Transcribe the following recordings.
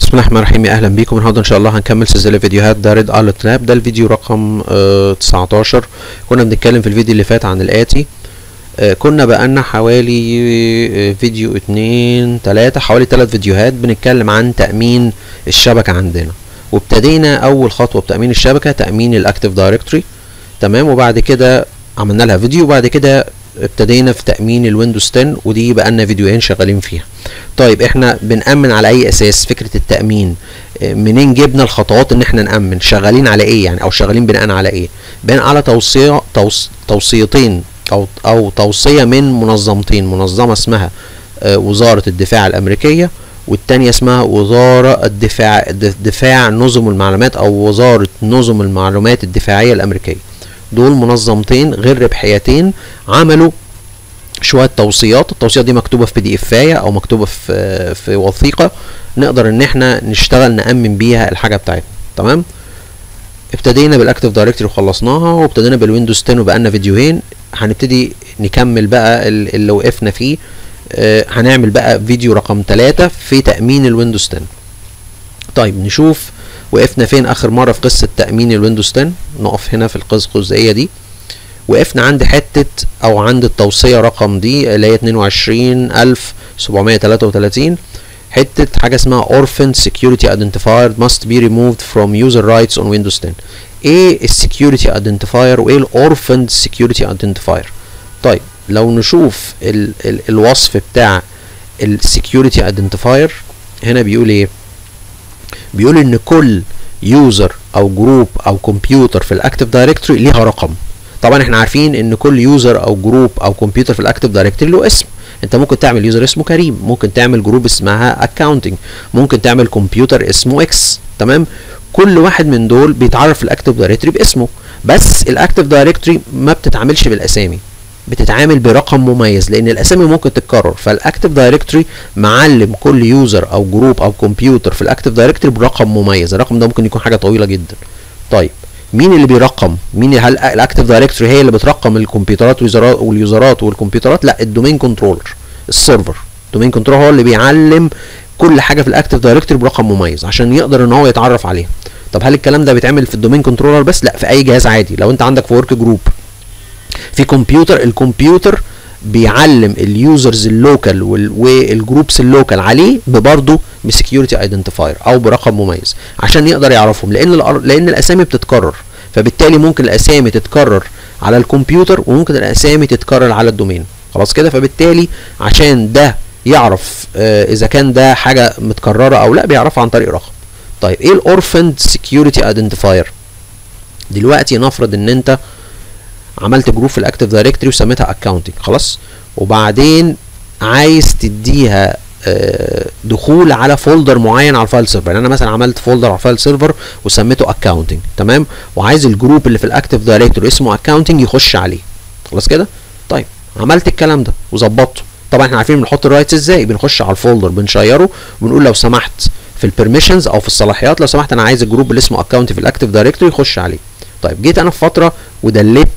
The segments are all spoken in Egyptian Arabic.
بسم الله الرحمن الرحيم اهلا بيكم النهارده ان شاء الله هنكمل سلسله فيديوهات ده ريد الت لاب ده الفيديو رقم آه 19 كنا بنتكلم في الفيديو اللي فات عن الاتي آه كنا بقالنا حوالي آه فيديو اتنين تلاتة حوالي تلات فيديوهات بنتكلم عن تأمين الشبكة عندنا وابتدينا اول خطوة بتأمين الشبكة تأمين الاكتيف دايركتوري تمام وبعد كده عملنا لها فيديو وبعد كده ابتدينا في تأمين الويندوز 10 ودي بقالنا فيديوهين شغالين فيها طيب احنا بنأمن على اي اساس فكرة التأمين منين جبنا الخطوات ان احنا نأمن شغالين على ايه يعني او شغالين بناء على ايه بناء على توصية توص توصيتين او او توصية من منظمتين منظمة اسمها وزارة الدفاع الامريكية والتانية اسمها وزارة الدفاع دفاع نظم المعلومات او وزارة نظم المعلومات الدفاعية الامريكية دول منظمتين غير ربحيتين عملوا شويه توصيات التوصيات دي مكتوبه في بي دي افايه او مكتوبه في في وثيقه نقدر ان احنا نشتغل نامن بيها الحاجه بتاعتنا تمام ابتدينا بالاكتيف دايركتوري وخلصناها وابتدينا بالويندوز 10 وبقالنا فيديوهين هنبتدي نكمل بقى اللي وقفنا فيه آه هنعمل بقى فيديو رقم 3 في تامين الويندوز 10 طيب نشوف وقفنا فين اخر مره في قصه تامين الويندوز 10 نقف هنا في القصه الجزئيه دي وقفنا عند حته او عند التوصيه رقم دي اللي هي 22733 حته حاجه اسمها orphan security identifier must be removed from user rights on Windows 10 ايه السكيورتي identifier وايه الاورفند security identifier طيب لو نشوف ال ال الوصف بتاع السكيورتي identifier هنا بيقول ايه بيقول ان كل يوزر او جروب او كمبيوتر في الاكتيف دايركتوري ليها رقم طبعا احنا عارفين ان كل يوزر او جروب او كمبيوتر في الاكتيف دايركتوري له اسم انت ممكن تعمل يوزر اسمه كريم ممكن تعمل جروب اسمها اكاونتنج ممكن تعمل كمبيوتر اسمه اكس تمام كل واحد من دول بيتعرف في الاكتيف دايركتوري باسمه بس الاكتيف دايركتوري ما بتتعاملش بالاسامي بتتعامل برقم مميز لان الاسامي ممكن تتكرر فالاكتيف دايركتوري معلم كل يوزر او جروب او كمبيوتر في الاكتيف دايركتوري برقم مميز الرقم ده ممكن يكون حاجه طويله جدا طيب مين اللي بيرقم مين هل الاكتيف دايركتوري هي اللي بترقم الكمبيوترات واليوزرات والكمبيوترات لا الدومين كنترولر السيرفر الدومين كنترولر هو اللي بيعلم كل حاجه في الاكتيف دايركتوري برقم مميز عشان يقدر ان هو يتعرف عليها طب هل الكلام ده بيتعمل في الدومين كنترولر بس لا في اي جهاز عادي لو انت عندك في ورك جروب في كمبيوتر الكمبيوتر بيعلم اليوزرز اللوكال والجروبس اللوكال عليه ببرضه بسكيورتي ايدنتيفاير او برقم مميز عشان يقدر يعرفهم لان لان الاسامي بتتكرر فبالتالي ممكن الاسامي تتكرر على الكمبيوتر وممكن الاسامي تتكرر على الدومين خلاص كده فبالتالي عشان ده يعرف آه اذا كان ده حاجه متكرره او لا بيعرفها عن طريق رقم طيب ايه الاورفند سكيورتي ايدنتيفاير دلوقتي نفرض ان انت عملت جروب في الاكتيف دايركتوري وسميتها اكاونتنج خلاص وبعدين عايز تديها دخول على فولدر معين على الفايل سيرفر يعني انا مثلا عملت فولدر على الفايل سيرفر وسميته اكاونتنج تمام وعايز الجروب اللي في الاكتيف دايركتوري اسمه اكاونتنج يخش عليه خلاص كده طيب عملت الكلام ده وظبطته طبعا احنا عارفين بنحط الرايتس ازاي بنخش على الفولدر بنشيره وبنقول لو سمحت في البرميشنز او في الصلاحيات لو سمحت انا عايز الجروب اللي اسمه اكاونت في الاكتيف دايركتوري يخش عليه طيب جيت انا في فتره ودلت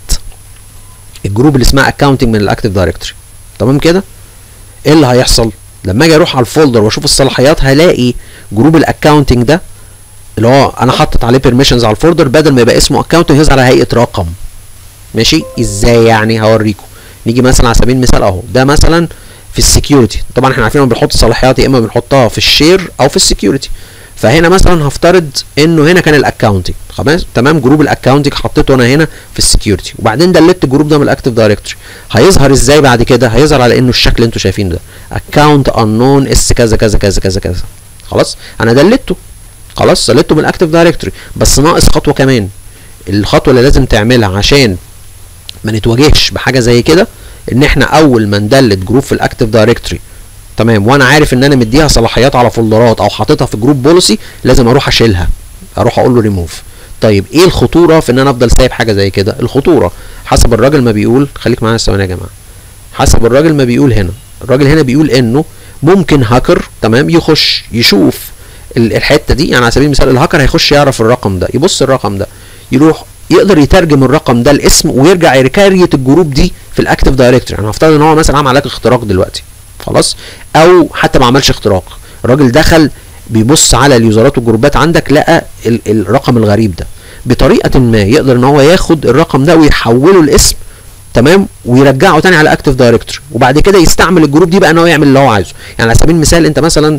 الجروب اللي اسمها اكاونتنج من الاكتيف دايركتوري تمام كده ايه اللي هيحصل لما اجي اروح على الفولدر واشوف الصلاحيات هلاقي جروب الاكاونتنج ده اللي هو انا حاطط عليه بيرميشنز على الفولدر بدل ما يبقى اسمه اكاونتنج يظهر على هيئه رقم ماشي ازاي يعني هوريكم نيجي مثلا على سبيل المثال اهو ده مثلا في السكيورتي طبعا احنا عارفين بنحط الصلاحيات يا اما بنحطها في الشير او في السكيورتي فهنا مثلا هفترض انه هنا كان الاكونتنج خلاص تمام جروب الاكونتنج حطيته انا هنا في السكيورتي وبعدين دلت الجروب ده من الاكتيف دايركتوري هيظهر ازاي بعد كده هيظهر على انه الشكل اللي انتوا شايفينه ده اكونت انون اس كذا كذا كذا كذا كذا خلاص انا دلته خلاص دلته من الاكتيف دايركتوري بس ناقص خطوه كمان الخطوه اللي لازم تعملها عشان ما نتواجهش بحاجه زي كده ان احنا اول ما ندلت جروب في الاكتيف دايركتوري تمام وانا عارف ان انا مديها صلاحيات على فولدرات او حاططها في جروب بوليسي لازم اروح اشيلها اروح اقول له ريموف طيب ايه الخطوره في ان انا افضل سايب حاجه زي كده الخطوره حسب الراجل ما بيقول خليك معايا ثواني يا جماعه حسب الراجل ما بيقول هنا الراجل هنا بيقول انه ممكن هاكر تمام يخش يشوف الحته دي يعني على سبيل المثال الهاكر هيخش يعرف الرقم ده يبص الرقم ده يروح يقدر يترجم الرقم ده لاسم ويرجع يكريت الجروب دي في الاكتيف دايركتوري يعني هفترض ان هو مثلا عمل لك اختراق دلوقتي خلاص او حتى ما عملش اختراق الراجل دخل بيبص على اليوزرات والجروبات عندك لقى ال- الرقم الغريب ده بطريقه ما يقدر ان هو ياخد الرقم ده ويحوله لاسم تمام ويرجعه تاني على اكتف دايركتوري وبعد كده يستعمل الجروب دي بقى ان هو يعمل اللي هو عايزه يعني على سبيل المثال انت مثلا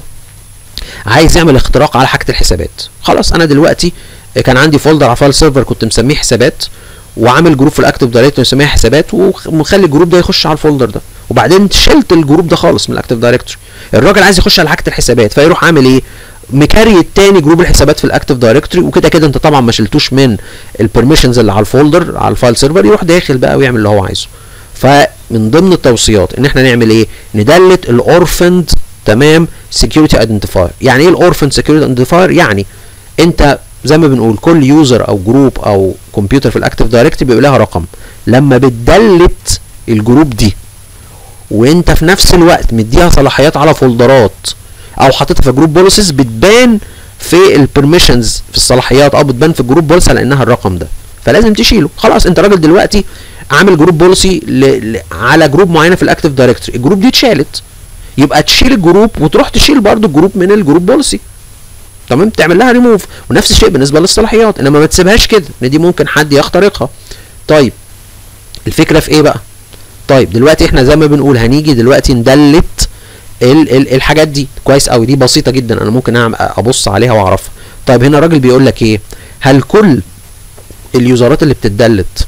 عايز يعمل اختراق على حاجه الحسابات خلاص انا دلوقتي كان عندي فولدر على فايل سيرفر كنت مسميه حسابات وعامل جروب في الاكتف دايركتوري مسميه حسابات ومخلي الجروب ده يخش على الفولدر ده وبعدين شلت الجروب ده خالص من الاكتف دايركتوري الراجل عايز يخش على حاجه الحسابات فيروح عامل ايه مكاري التاني جروب الحسابات في الاكتف دايركتوري وكده كده انت طبعا ما شلتوش من البرميشنز اللي على الفولدر على الفايل سيرفر يروح داخل بقى ويعمل اللي هو عايزه فمن ضمن التوصيات ان احنا نعمل ايه ندلت الاورفند تمام سكيورتي ايدنتيفاير يعني ايه الاورفند سكيورتي ايدنتيفاير يعني انت زي ما بنقول كل يوزر او جروب او كمبيوتر في الاكتف دايركتوري بيبقى لها رقم لما بتدلت الجروب دي وانت في نفس الوقت مديها صلاحيات على فولدرات او حاططها في جروب بوليسز بتبان في البرميشنز في الصلاحيات او بتبان في الجروب بوليسي على انها الرقم ده فلازم تشيله خلاص انت راجل دلوقتي عامل جروب بوليسي ل... ل... على جروب معينه في الاكتف دايركتوري الجروب دي اتشالت يبقى تشيل الجروب وتروح تشيل برضو الجروب من الجروب بوليسي تمام تعمل لها ريموف ونفس الشيء بالنسبه للصلاحيات انما ما تسيبهاش كده ان دي ممكن حد يخترقها طيب الفكره في ايه بقى طيب دلوقتي احنا زي ما بنقول هنيجي دلوقتي ندلت ال ال الحاجات دي كويس قوي دي بسيطه جدا انا ممكن أعمل ابص عليها واعرفها طيب هنا الراجل بيقول لك ايه هل كل اليوزرات اللي بتدلت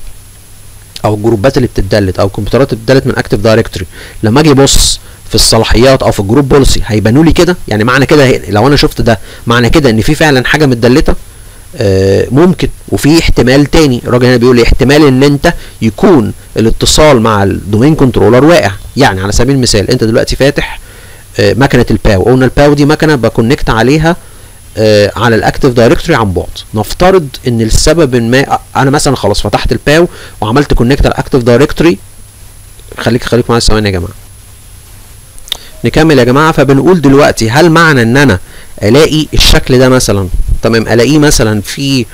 او الجروبات اللي بتدلت او الكمبيوترات اللي بتدلت من اكتف دايركتوري لما اجي ابص في الصلاحيات او في الجروب بوليسي هيبانوا لي كده يعني معنى كده هي- لو انا شفت ده معنى كده ان في فعلا حاجه متدلته آه ممكن وفي احتمال تاني الراجل هنا بيقول لي احتمال ان انت يكون الاتصال مع الدومين كنترولر واقع يعني على سبيل المثال انت دلوقتي فاتح آه مكنه الباو قلنا الباو دي مكنه بكونكت عليها آه على الاكتف دايركتوري عن بعد نفترض ان لسبب ما انا مثلا خلاص فتحت الباو وعملت كونكت على الاكتف دايركتوري خليك خليك معايا ثواني يا جماعه نكمل يا جماعه فبنقول دلوقتي هل معنى ان انا الاقي الشكل ده مثلا تمام الاقيه مثلا في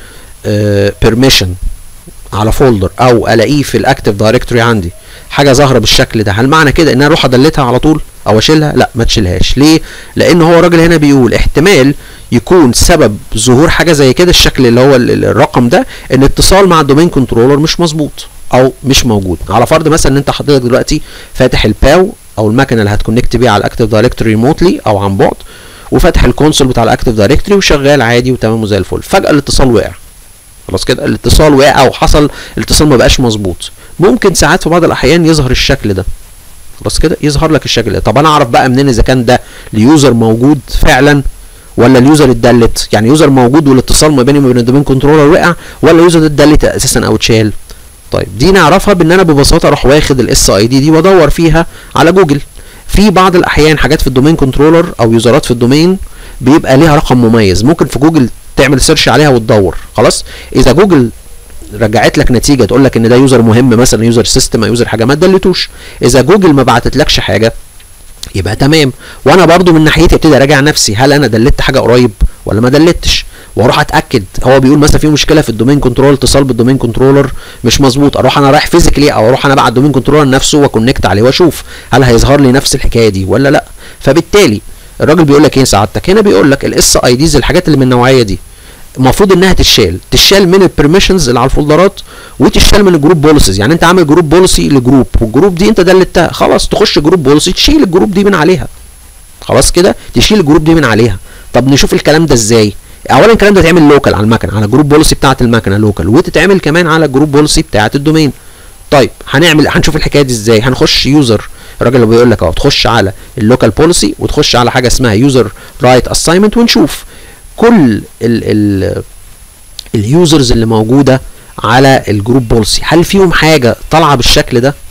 بيرميشن على فولدر او الاقيه في الاكتف دايركتوري عندي حاجه ظاهره بالشكل ده هل معنى كده ان انا اروح ادلتها على طول او اشيلها لا ما تشيلهاش ليه لان هو الراجل هنا بيقول احتمال يكون سبب ظهور حاجه زي كده الشكل اللي هو ال- ال- الرقم ده ان اتصال مع الدومين كنترولر مش مظبوط او مش موجود على فرض مثلا ان انت حضرتك دلوقتي فاتح الباو او المكنه اللي هتكونكت بيها على الاكتف دايركتوري ريموتلي او عن بعد وفاتح الكونسول بتاع الاكتف دايركتوري وشغال عادي وتمام وزي الفل فجاه الاتصال وقع خلاص كده الاتصال وقع او حصل الاتصال ما بقاش مظبوط ممكن ساعات في بعض الاحيان يظهر الشكل ده خلاص كده يظهر لك الشكل ده طب انا اعرف بقى منين اذا كان ده اليوزر موجود فعلا ولا اليوزر اتدلت يعني يوزر موجود والاتصال ما بيني وما بين الدومين كنترولر وقع ولا يوزر اتدلت اساسا او اتشال طيب دي نعرفها بان انا ببساطه اروح واخد الاس اي دي دي وادور فيها على جوجل في بعض الاحيان حاجات في الدومين كنترولر او يوزرات في الدومين بيبقى ليها رقم مميز ممكن في جوجل تعمل سيرش عليها وتدور خلاص اذا جوجل رجعت لك نتيجه تقول لك ان ده يوزر مهم مثلا يوزر سيستم او يوزر حاجه ما تدلتوش اذا جوجل ما بعتتلكش حاجه يبقى تمام وانا برضو من ناحيتي ابتدي اراجع نفسي هل انا دلت حاجه قريب ولا ما دلتش واروح اتاكد هو بيقول مثلا في مشكله في الدومين كنترول اتصال بالدومين كنترولر مش مظبوط اروح انا رايح فيزيكلي او اروح انا بقى على الدومين كنترولر نفسه واكونكت عليه واشوف هل هيظهر لي نفس الحكايه دي ولا لا فبالتالي الراجل بيقول لك ايه سعادتك هنا بيقول لك الاس اي ديز الحاجات اللي من النوعيه دي المفروض انها تتشال تتشال من البرميشنز اللي على الفولدرات وتتشال من الجروب بوليسز يعني انت عامل جروب بوليسي لجروب والجروب دي انت دلتها خلاص تخش جروب بوليسي تشيل الجروب دي من عليها خلاص كده تشيل الجروب دي من عليها طب نشوف الكلام ده ازاي اولا الكلام ده يتعمل لوكال على المكنه على جروب بوليسي بتاعه المكنه لوكال وتتعمل كمان على جروب بوليسي بتاعه الدومين طيب هنعمل هنشوف الحكايه دي ازاي هنخش يوزر الراجل اللي بيقول لك اهو تخش على اللوكال بوليسي وتخش على حاجه اسمها يوزر رايت اساينمنت ونشوف كل ال ال اليوزرز اللي موجوده على الجروب بوليسي هل فيهم حاجه طالعه بالشكل ده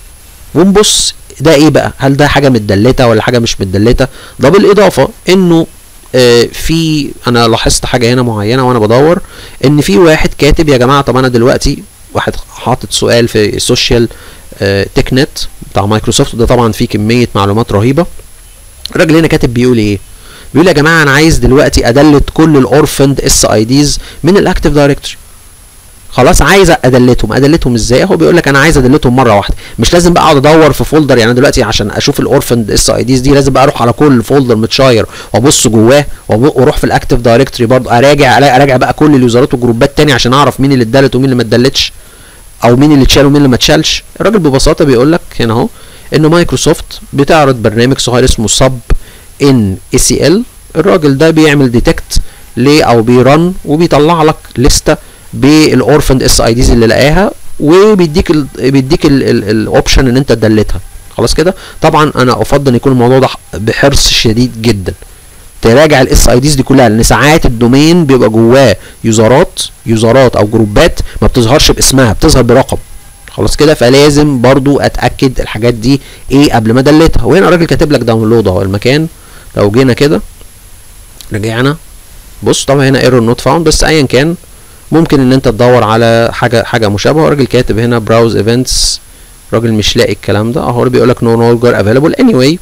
ونبص ده ايه بقى هل ده حاجه متدلته ولا حاجه مش متدلته ده بالاضافه انه آه في انا لاحظت حاجه هنا معينه وانا بدور ان في واحد كاتب يا جماعه طب انا دلوقتي واحد حاطط سؤال في السوشيال آه تك نت بتاع مايكروسوفت ده طبعا فيه كميه معلومات رهيبه الراجل هنا كاتب بيقول ايه بيقول يا جماعه انا عايز دلوقتي ادلت كل الاورفند اس اي ديز من الاكتيف دايركتوري خلاص عايز ادلتهم ادلتهم ازاي هو بيقول لك انا عايز ادلتهم مره واحده مش لازم بقى اقعد ادور في فولدر يعني دلوقتي عشان اشوف الاورفند اس اي ديز دي لازم بقى اروح على كل فولدر متشاير وابص جواه واروح في الاكتف دايركتوري برضه اراجع اراجع بقى كل اليوزرات والجروبات تاني عشان اعرف مين اللي اتدلت ومين اللي ما اتدلتش او مين اللي اتشال ومين اللي ما اتشالش الراجل ببساطه بيقول لك هنا اهو ان مايكروسوفت بتعرض برنامج صغير اسمه سب ان اي سي ال الراجل ده بيعمل ديتكت ليه او بيرن وبيطلع لك لسته بالاورفند اس اي ديز اللي لقاها وبيديك ال بيديك الاوبشن ان انت تدلتها خلاص كده طبعا انا افضل ان يكون الموضوع ده بحرص شديد جدا تراجع الاس اي ديز دي كلها لان ساعات الدومين بيبقى جواه يوزرات يوزرات او جروبات ما بتظهرش باسمها بتظهر برقم خلاص كده فلازم برضو اتاكد الحاجات دي ايه قبل ما ادلتها وهنا الراجل كاتب لك داونلود اهو المكان لو جينا كده رجعنا بص طبعا هنا ايرور نوت فاوند بس ايا كان ممكن ان انت تدور على حاجه حاجه مشابهه الراجل كاتب هنا براوز ايفنتس راجل مش لاقي الكلام ده اهو بيقول لك نو لونجر افيلبل اني واي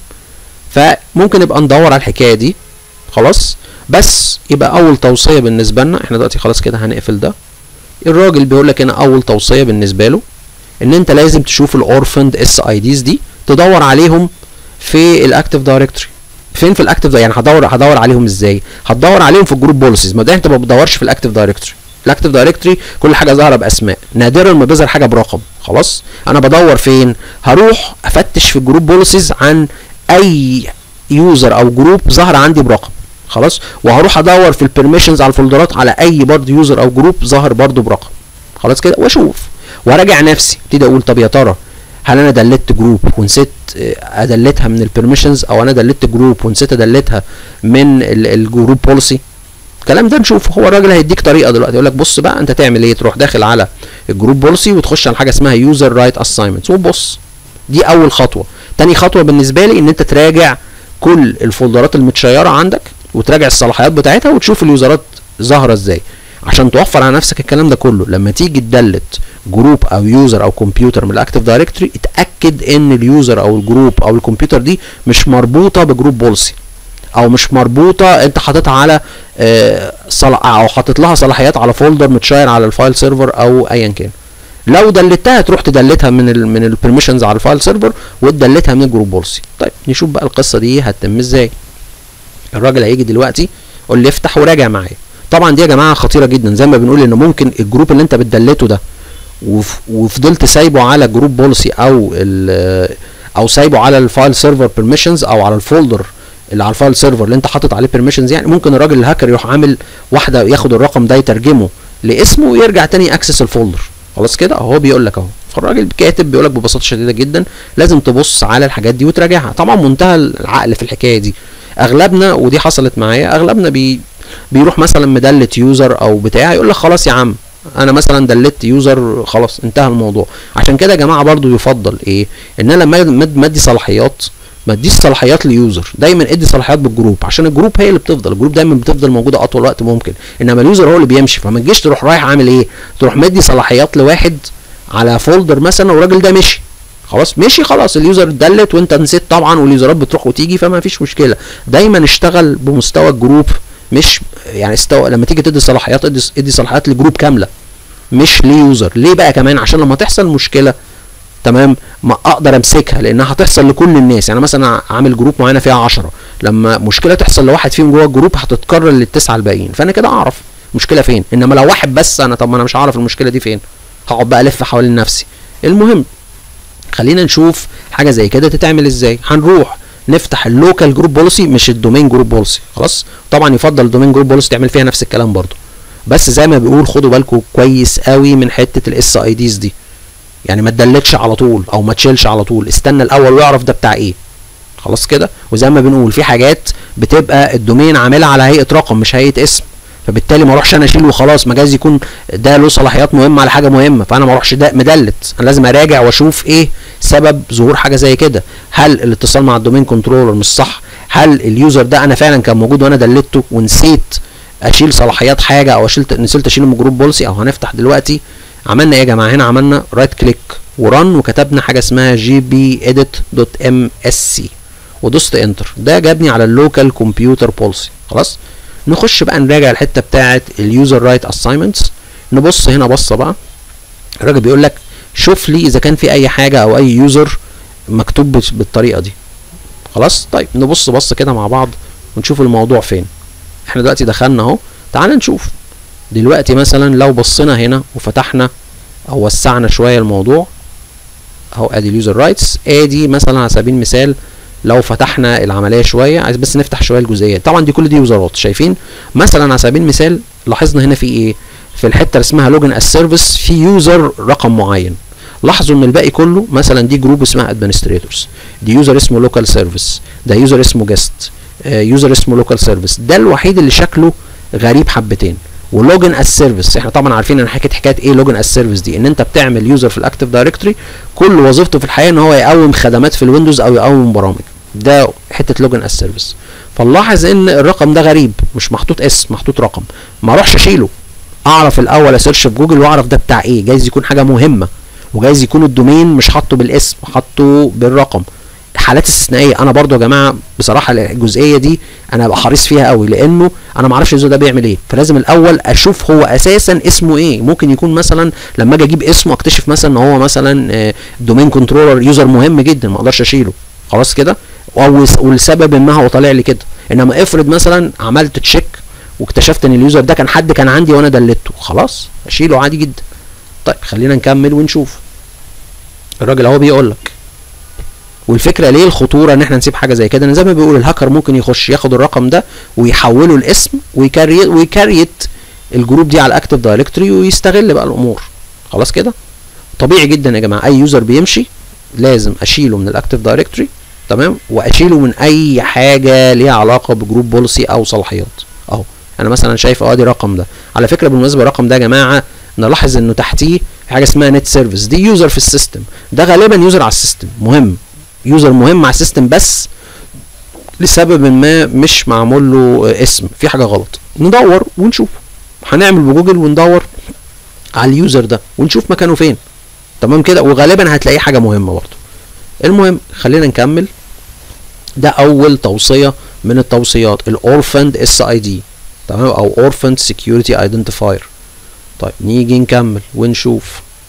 فممكن نبقى ندور على الحكايه دي خلاص بس يبقى اول توصيه بالنسبه لنا احنا دلوقتي خلاص كده هنقفل ده الراجل بيقول لك هنا اول توصيه بالنسبه له ان انت لازم تشوف الاورفند اس اي ديز دي تدور عليهم في الاكتيف دايركتوري فين في الاكتيف يعني هدور هدور عليهم ازاي هتدور عليهم في الجروب بوليسيز ما ده انت ما بتدورش في الاكتيف دايركتوري الاكتيف دايركتوري كل حاجه ظاهره باسماء نادرا ما بيظهر حاجه برقم خلاص انا بدور فين هروح افتش في الجروب بوليسيز عن اي يوزر او جروب ظهر عندي برقم خلاص وهروح ادور في البرميشنز على الفولدرات على اي برضه يوزر او جروب ظهر برضه برقم خلاص كده واشوف وراجع نفسي ابتدي اقول طب يا ترى هل انا دلت جروب ونسيت ادلتها من البرميشنز او انا دلت جروب ونسيت ادلتها من الجروب بوليسي الكلام ده نشوف هو الراجل هيديك طريقه دلوقتي يقول لك بص بقى انت تعمل ايه تروح داخل على الجروب بوليسي وتخش على حاجه اسمها يوزر رايت اساينمنتس وبص دي اول خطوه تاني خطوه بالنسبه لي ان انت تراجع كل الفولدرات المتشيره عندك وتراجع الصلاحيات بتاعتها وتشوف اليوزرات ظاهره ازاي عشان توفر على نفسك الكلام ده كله لما تيجي تدلت جروب او يوزر او كمبيوتر من الاكتيف دايركتوري اتاكد ان اليوزر او الجروب او الكمبيوتر دي مش مربوطه بجروب بوليسي او مش مربوطه انت حاططها على آه او حاطط لها صلاحيات على فولدر متشاير على الفايل سيرفر او ايا كان لو دلتها تروح تدلتها من ال من البرميشنز على الفايل سيرفر وتدلتها من الجروب بوليسي طيب نشوف بقى القصه دي هتتم ازاي الراجل هيجي دلوقتي يقول لي افتح وراجع معايا طبعا دي يا جماعه خطيره جدا زي ما بنقول ان ممكن الجروب اللي انت بتدلته ده وفضلت سايبه على جروب بوليسي او او سايبه على الفايل سيرفر بيرميشنز او على الفولدر اللي على الفايل سيرفر اللي انت حاطط عليه بيرميشنز يعني ممكن الراجل الهاكر يروح عامل واحده ياخد الرقم ده يترجمه لاسمه ويرجع تاني اكسس الفولدر خلاص كده اهو بيقول لك اهو فالراجل كاتب بيقول لك ببساطه شديده جدا لازم تبص على الحاجات دي وتراجعها طبعا منتهى العقل في الحكايه دي اغلبنا ودي حصلت معايا اغلبنا بي بيروح مثلا مدلت يوزر او بتاع يقول لك خلاص يا عم انا مثلا دلت يوزر خلاص انتهى الموضوع عشان كده يا جماعه برضو يفضل ايه ان انا لما مدي صلاحيات ما تديش صلاحيات ليوزر دايما ادي صلاحيات بالجروب عشان الجروب هي اللي بتفضل الجروب دايما بتفضل موجوده اطول وقت ممكن انما اليوزر هو اللي بيمشي فما تجيش تروح رايح عامل ايه تروح مدي صلاحيات لواحد على فولدر مثلا والراجل ده مشي خلاص مشي خلاص اليوزر اتدلت وانت نسيت طبعا واليوزرات بتروح وتيجي فما فيش مشكله دايما اشتغل بمستوى الجروب مش يعني استوى لما تيجي تدي صلاحيات ادي, ادي صلاحيات لجروب كامله مش ليوزر ليه بقى كمان عشان لما تحصل مشكله تمام ما اقدر امسكها لانها هتحصل لكل الناس يعني مثلا عامل جروب معينه فيها 10 لما مشكله تحصل لواحد فيهم جوه الجروب هتتكرر للتسعه الباقيين فانا كده اعرف المشكله فين انما لو واحد بس انا طب ما انا مش هعرف المشكله دي فين هقعد بقى الف حوالين نفسي المهم خلينا نشوف حاجه زي كده تتعمل ازاي هنروح نفتح اللوكال جروب بوليسي مش الدومين جروب بوليسي خلاص طبعا يفضل الدومين جروب بوليسي تعمل فيها نفس الكلام برضو بس زي ما بيقول خدوا بالكم كويس قوي من حته الاس اي ديز دي يعني ما تدلتش على طول او ما تشيلش على طول استنى الاول واعرف ده بتاع ايه خلاص كده وزي ما بنقول في حاجات بتبقى الدومين عاملها على هيئه رقم مش هيئه اسم فبالتالي ما اروحش انا اشيل وخلاص ما جايز يكون ده له صلاحيات مهمه على حاجه مهمه فانا ما اروحش ده مدلت انا لازم اراجع واشوف ايه سبب ظهور حاجه زي كده هل الاتصال مع الدومين كنترولر مش صح هل اليوزر ده انا فعلا كان موجود وانا دلته ونسيت اشيل صلاحيات حاجه او اشيل نسيت اشيل من جروب بوليسي او هنفتح دلوقتي عملنا ايه يا جماعه هنا عملنا رايت كليك ورن وكتبنا حاجه اسمها جي بي اديت دوت ام اس سي ودوست انتر ده جابني على اللوكال كمبيوتر بوليسي خلاص نخش بقى نراجع الحته بتاعه اليوزر رايت اساينمنتس نبص هنا بصه بقى الراجل بيقول لك شوف لي اذا كان في اي حاجه او اي يوزر مكتوب بال- بالطريقه دي خلاص طيب نبص بص كده مع بعض ونشوف الموضوع فين احنا دلوقتي دخلنا اهو تعال نشوف دلوقتي مثلا لو بصينا هنا وفتحنا او وسعنا شويه الموضوع اهو ادي اليوزر رايتس ادي مثلا على سبيل المثال لو فتحنا العمليه شويه عايز بس نفتح شويه الجزئيات طبعا دي كل دي يوزرات شايفين مثلا على سبيل المثال لاحظنا هنا في ايه في الحته اللي اسمها لوجن اس سيرفيس في يوزر رقم معين لاحظوا ان الباقي كله مثلا دي جروب اسمها ادمنستريتورز دي يوزر اسمه لوكال سيرفيس ده يوزر اسمه جيست يوزر اسمه لوكال سيرفيس ده الوحيد اللي شكله غريب حبتين ولوجن اس سيرفيس احنا طبعا عارفين انا حكيت حكايه ايه لوجن اس سيرفيس دي ان انت بتعمل يوزر في الاكتيف دايركتوري كل وظيفته في الحقيقه ان هو يقوم خدمات في الويندوز او يقوم برامج ده حته لوجن اس سيرفيس فنلاحظ ان الرقم ده غريب مش محطوط اسم محطوط رقم ما اروحش اشيله اعرف الاول اسيرش في جوجل واعرف ده بتاع ايه جايز يكون حاجه مهمه وجايز يكون الدومين مش حاطه بالاسم حاطه بالرقم حالات استثنائيه انا برضو يا جماعه بصراحه الجزئيه دي انا ابقى حريص فيها قوي لانه انا ما اعرفش اليوزر ده بيعمل ايه فلازم الاول اشوف هو اساسا اسمه ايه ممكن يكون مثلا لما اجي اجيب اسمه اكتشف مثلا ان هو مثلا دومين كنترولر يوزر مهم جدا ما اقدرش اشيله خلاص كده او ولسبب ما هو طالع لي كده انما افرض مثلا عملت تشيك واكتشفت ان اليوزر ده كان حد كان عندي وانا دلته خلاص اشيله عادي جدا طيب خلينا نكمل ونشوف الراجل اهو بيقول لك والفكره ليه الخطوره ان احنا نسيب حاجه زي كده ان زي ما بيقول الهاكر ممكن يخش ياخد الرقم ده ويحوله الاسم ويكريت ويكريت الجروب دي على الاكتيف دايركتوري ويستغل بقى الامور خلاص كده طبيعي جدا يا جماعه اي يوزر بيمشي لازم اشيله من الاكتيف دايركتوري تمام واشيله من اي حاجه ليها علاقه بجروب بوليسي او صلاحيات اهو انا مثلا شايف اه دي رقم ده على فكره بالمناسبه الرقم ده يا جماعه نلاحظ انه تحتيه حاجه اسمها نت سيرفيس دي يوزر في السيستم ده غالبا يوزر على السيستم مهم يوزر مهم على السيستم بس لسبب ما مش معمول له اسم في حاجه غلط ندور ونشوف هنعمل بجوجل وندور على اليوزر ده ونشوف مكانه فين تمام كده وغالبا هتلاقيه حاجه مهمه برضه المهم خلينا نكمل ده اول توصيه من التوصيات الاورفند اس اي دي تمام او اورفند سكيورتي ايدنتيفاير طيب نيجي نكمل ونشوف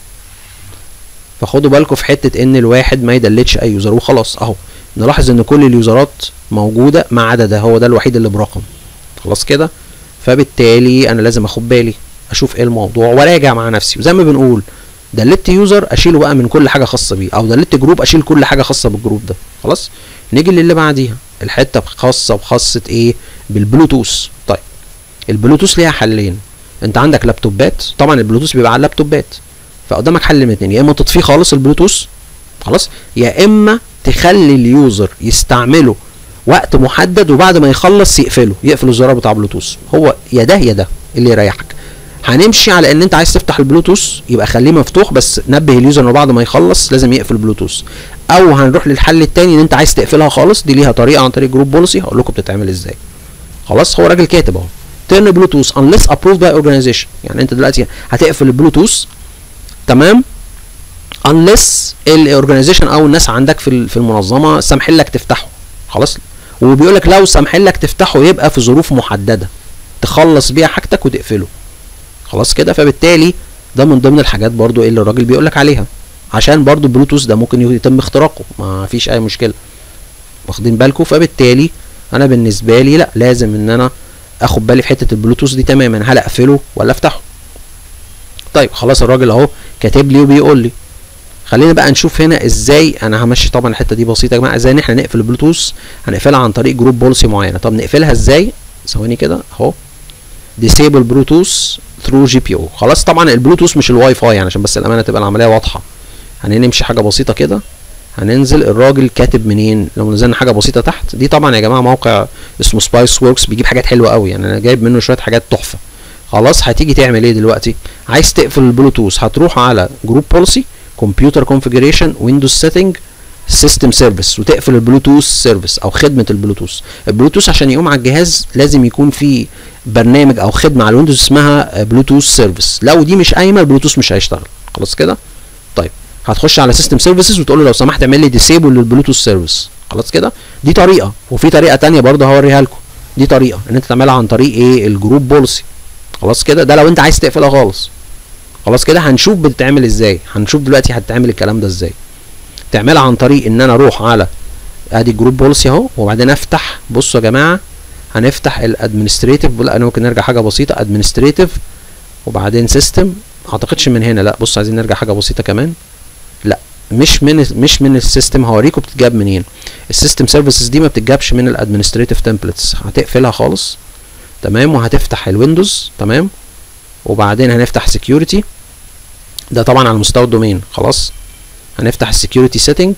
فخدوا بالكم في حته ان الواحد ما يدلتش اي يوزر وخلاص اهو نلاحظ ان كل اليوزرات موجوده ما عدا ده هو ده الوحيد اللي برقم خلاص كده فبالتالي انا لازم اخد بالي اشوف ايه الموضوع وراجع مع نفسي وزي ما بنقول دلت يوزر اشيله بقى من كل حاجه خاصه بيه او دلت جروب اشيل كل حاجه خاصه بالجروب ده خلاص نيجي للي بعديها الحته خاصه بخاصه ايه بالبلوتوث طيب البلوتوث ليها حلين انت عندك لابتوبات طبعا البلوتوث بيبقى على اللابتوبات فقدامك حل من اتنين يا اما تطفيه خالص البلوتوث خلاص يا اما تخلي اليوزر يستعمله وقت محدد وبعد ما يخلص يقفله يقفل الزرار بتاع بلوتوث هو يا ده يا ده اللي يريحك هنمشي على ان انت عايز تفتح البلوتوث يبقى خليه مفتوح بس نبه اليوزر انه بعد ما يخلص لازم يقفل البلوتوث او هنروح للحل التاني ان انت عايز تقفلها خالص دي ليها طريقه عن طريق جروب بوليسي هقول لكم بتتعمل ازاي خلاص هو راجل كاتب اهو تيرن بلوتوث unless approved by organization يعني انت دلوقتي هتقفل البلوتوث تمام unless الاورجنايزيشن او الناس عندك في في المنظمه سامحين لك تفتحه خلاص وبيقول لك لو سامحين لك تفتحه يبقى في ظروف محدده تخلص بيها حاجتك وتقفله خلاص كده فبالتالي ده من ضمن الحاجات برضو اللي الراجل بيقول لك عليها عشان برضو البلوتوث ده ممكن يتم اختراقه ما فيش اي مشكله واخدين بالكم فبالتالي انا بالنسبه لي لا لازم ان انا اخد بالي في حته البلوتوث دي تماما هل اقفله ولا افتحه طيب خلاص الراجل اهو كاتب لي وبيقول لي خلينا بقى نشوف هنا ازاي انا همشي طبعا الحته دي بسيطه يا جماعه ازاي ان احنا نقفل البلوتوث هنقفلها عن طريق جروب بوليسي معينه طب نقفلها ازاي ثواني كده اهو ديسيبل بلوتوث ثرو جي بي او خلاص طبعا البلوتوث مش الواي فاي يعني عشان بس الامانه تبقى العمليه واضحه هنمشي حاجه بسيطه كده هننزل الراجل كاتب منين لو نزلنا حاجه بسيطه تحت دي طبعا يا جماعه موقع اسمه سبايس وركس بيجيب حاجات حلوه قوي يعني انا جايب منه شويه حاجات تحفه خلاص هتيجي تعمل ايه دلوقتي عايز تقفل البلوتوث هتروح على جروب بوليسي كمبيوتر كونفيجريشن ويندوز سيتنج سيستم سيرفيس وتقفل البلوتوث سيرفيس او خدمه البلوتوث البلوتوث عشان يقوم على الجهاز لازم يكون في برنامج او خدمه على الويندوز اسمها بلوتوث سيرفيس لو دي مش قايمه البلوتوث مش هيشتغل خلاص كده طيب هتخش على سيستم سيرفيسز وتقول له لو سمحت اعمل لي ديسيبل للبلوتوث سيرفيس خلاص كده دي طريقه وفي طريقه تانية برضه هوريها لكم دي طريقه ان انت تعملها عن طريق ايه الجروب بوليسي خلاص كده ده لو انت عايز تقفلها خالص خلاص كده هنشوف بتتعمل ازاي هنشوف دلوقتي هتتعمل الكلام ده ازاي تعملها عن طريق ان انا اروح على ادي جروب بوليسي اهو وبعدين افتح بصوا يا جماعه هنفتح الادمنستريتيف لا انا ممكن نرجع حاجه بسيطه ادمنستريتيف وبعدين سيستم اعتقدش من هنا لا بص عايزين نرجع حاجه بسيطه كمان لا مش من مش من السيستم هوريكم بتتجاب منين السيستم سيرفيسز دي ما بتتجابش من الادمنستريتيف تمبلتس هتقفلها خالص تمام وهتفتح الويندوز تمام وبعدين هنفتح سكيورتي ده طبعا على مستوى الدومين خلاص هنفتح السكيورتي سيتنج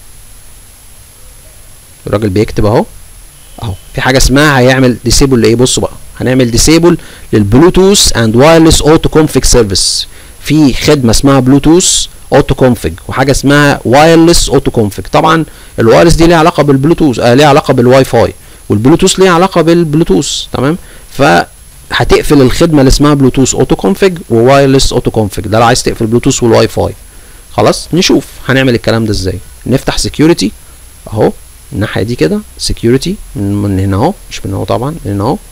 الراجل بيكتب اهو اهو في حاجه اسمها هيعمل ديسيبل لايه بصوا بقى هنعمل ديسيبل للبلوتوث اند وايرلس اوتو كونفيج سيرفيس في خدمه اسمها بلوتوث اوتو كونفيج وحاجه اسمها وايرلس اوتو كونفيج طبعا الوايرلس دي ليها علاقه بالبلوتوث آه ليها علاقه بالواي فاي والبلوتوث ليها علاقه بالبلوتوث تمام فهتقفل الخدمه اللي اسمها بلوتوث اوتو كونفيج ووايرلس اوتو كونفيج ده لو عايز تقفل بلوتوث والواي فاي خلاص نشوف هنعمل الكلام ده ازاي نفتح سكيورتي اهو الناحيه دي كده سكيورتي من هنا اهو مش من هنا طبعا من هنا اهو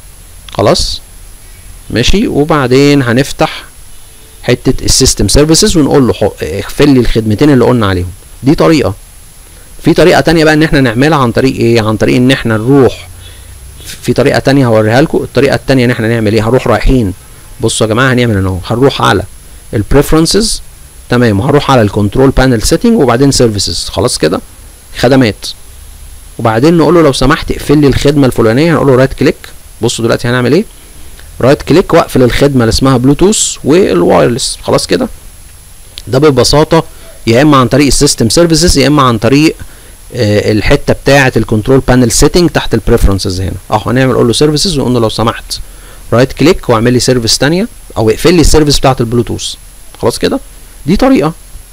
خلاص ماشي وبعدين هنفتح حته السيستم سيرفيسز ونقول له اقفل لي الخدمتين اللي قلنا عليهم دي طريقه في طريقه تانية بقى ان احنا نعملها عن طريق ايه عن طريق ان احنا نروح في طريقه تانية هوريها لكم الطريقه التانية ان احنا نعمل ايه هنروح رايحين بصوا يا جماعه هنعمل هنا اهو هنروح على البريفرنسز تمام وهروح على الكنترول بانل سيتنج وبعدين سيرفيسز خلاص كده خدمات وبعدين نقول له لو سمحت اقفل لي الخدمه الفلانيه هنقول له رايت كليك بصوا دلوقتي هنعمل ايه رايت كليك واقفل الخدمه اللي اسمها بلوتوث والوايرلس خلاص كده ده ببساطه يا اما عن طريق السيستم سيرفيسز يا اما عن طريق آه الحته بتاعه الكنترول بانل سيتنج تحت البريفرنسز هنا اهو هنعمل نقول له سيرفيسز ونقول له لو سمحت رايت كليك واعمل لي سيرفيس ثانيه او اقفل لي السيرفيس بتاعه البلوتوث خلاص كده دي طريقه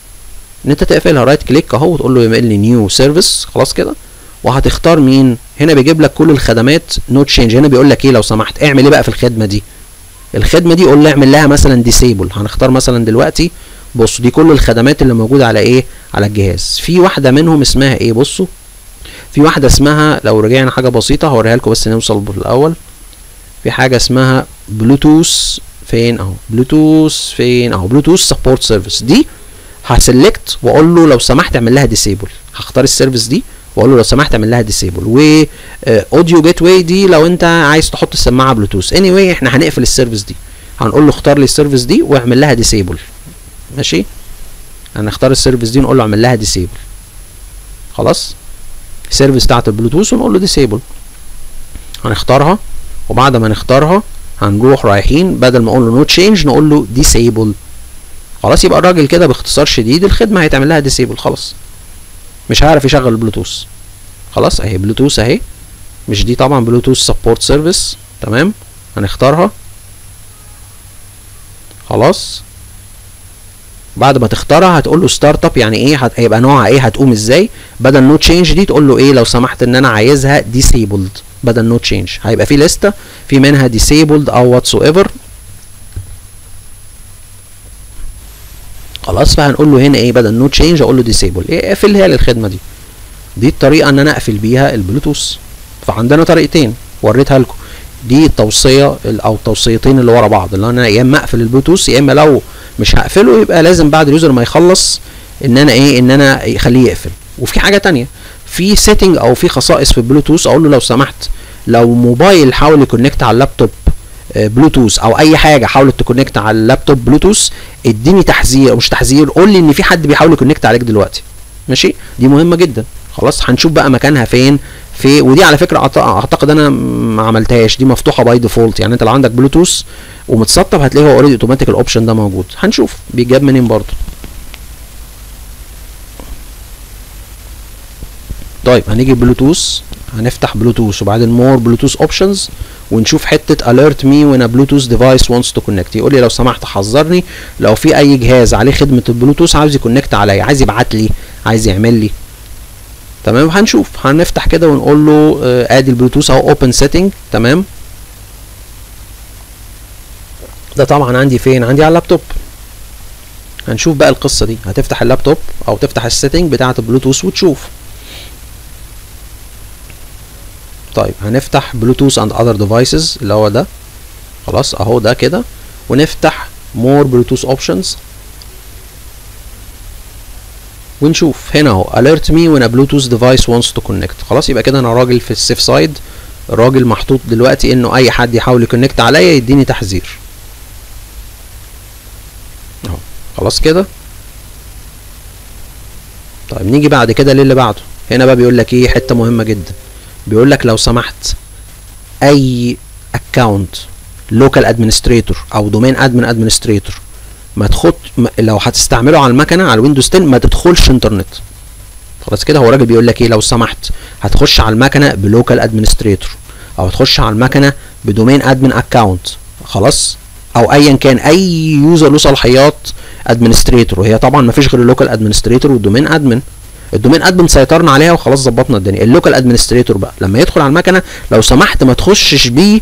ان انت تقفلها رايت كليك اهو وتقول له يعمل لي نيو سيرفيس خلاص كده وهتختار مين هنا بيجيب لك كل الخدمات نو تشينج هنا بيقول لك ايه لو سمحت اعمل ايه بقى في الخدمه دي الخدمه دي قول له اعمل لها مثلا ديسيبل هنختار مثلا دلوقتي بصوا دي كل الخدمات اللي موجوده على ايه على الجهاز في واحده منهم اسمها ايه بصوا في واحده اسمها لو رجعنا حاجه بسيطه هوريها لكم بس نوصل في الاول في حاجه اسمها بلوتوث فين اهو بلوتوث فين اهو بلوتوث سبورت سيرفيس دي هسلكت واقول له لو سمحت اعمل لها ديسيبل هختار السيرفيس دي واقول له لو سمحت اعمل لها ديسيبل و اوديو جيت واي دي لو انت عايز تحط السماعه بلوتوث اني anyway احنا هنقفل السيرفيس دي هنقول له اختار لي السيرفيس دي واعمل لها ديسيبل ماشي هنختار السيرفيس دي ونقول له اعمل لها ديسيبل خلاص السيرفيس بتاعت البلوتوث ونقول له ديسيبل هنختارها وبعد ما نختارها هنروح رايحين بدل ما اقول له نو تشينج نقول له ديسيبل خلاص يبقى الراجل كده باختصار شديد الخدمه هيتعمل لها ديسيبل خلاص مش هيعرف يشغل البلوتوث خلاص اهي بلوتوث اهي مش دي طبعا بلوتوث سبورت سيرفيس تمام هنختارها خلاص بعد ما تختارها هتقول له ستارت اب يعني ايه هيبقى نوعها ايه هتقوم ازاي بدل نو تشينج دي تقول له ايه لو سمحت ان انا عايزها ديسيبلد بدل نو تشينج هيبقى في لسته في منها ديسيبلد او واتس ايفر خلاص فهنقول له هنا ايه بدل نو تشينج اقول له ديسيبل ايه اقفلها لي الخدمه دي دي الطريقه ان انا اقفل بيها البلوتوث فعندنا طريقتين وريتها لكم دي التوصيه او التوصيتين اللي ورا بعض اللي انا يا اما اقفل البلوتوث يا اما لو مش هقفله يبقى لازم بعد اليوزر ما يخلص ان انا ايه ان انا اخليه يقفل وفي حاجه تانية في سيتنج او في خصائص في البلوتوث اقول له لو سمحت لو موبايل حاول يكونكت على اللابتوب بلوتوث او اي حاجه حاولت تكونكت على اللابتوب بلوتوث اديني تحذير مش تحذير قول لي ان في حد بيحاول يكونكت عليك دلوقتي ماشي دي مهمه جدا خلاص هنشوف بقى مكانها فين في ودي على فكره اعتقد انا ما عملتهاش دي مفتوحه باي ديفولت يعني انت لو عندك بلوتوث ومتسطب هتلاقيه هو اوريدي اوتوماتيك الاوبشن ده موجود هنشوف بيجاب منين برضه طيب هنيجي بلوتوث هنفتح بلوتوث وبعدين مور بلوتوث اوبشنز ونشوف حته alert me when a bluetooth device wants to connect يقول لي لو سمحت حذرني لو في اي جهاز عليه خدمه البلوتوث عاوز يكونكت عليا عايز يبعت لي عايز يعمل لي تمام هنشوف هنفتح كده ونقول له آه ادي البلوتوث اهو اوبن سيتنج تمام ده طبعا عندي فين عندي على اللابتوب هنشوف بقى القصه دي هتفتح اللابتوب او تفتح السيتنج بتاعه البلوتوث وتشوف طيب هنفتح بلوتوث اند اذر ديفايسز اللي هو ده خلاص اهو ده كده ونفتح more bluetooth options ونشوف هنا اهو alert me when a bluetooth device wants to connect خلاص يبقى كده انا راجل في السيف سايد راجل محطوط دلوقتي انه اي حد يحاول يكونكت عليا يديني تحذير اهو خلاص كده طيب نيجي بعد كده للي بعده هنا بقى بيقول لك ايه حته مهمه جدا بيقول لك لو سمحت اي اكونت لوكال ادمنستريتور او دومين ادمن ادمنستريتور ما تخد لو هتستعمله على المكنه على الويندوز 10 ما تدخلش انترنت خلاص كده هو راجل بيقول لك ايه لو سمحت هتخش على المكنه بلوكال ادمنستريتور او هتخش على المكنه بدومين ادمن اكونت خلاص او ايا كان اي يوزر له صلاحيات ادمنستريتور وهي طبعا ما فيش غير اللوكال ادمنستريتور والدومين ادمن الدومين ادمن سيطرنا عليها وخلاص ظبطنا الدنيا اللوكال ادمنستريتور بقى لما يدخل على المكنه لو سمحت ما تخشش بيه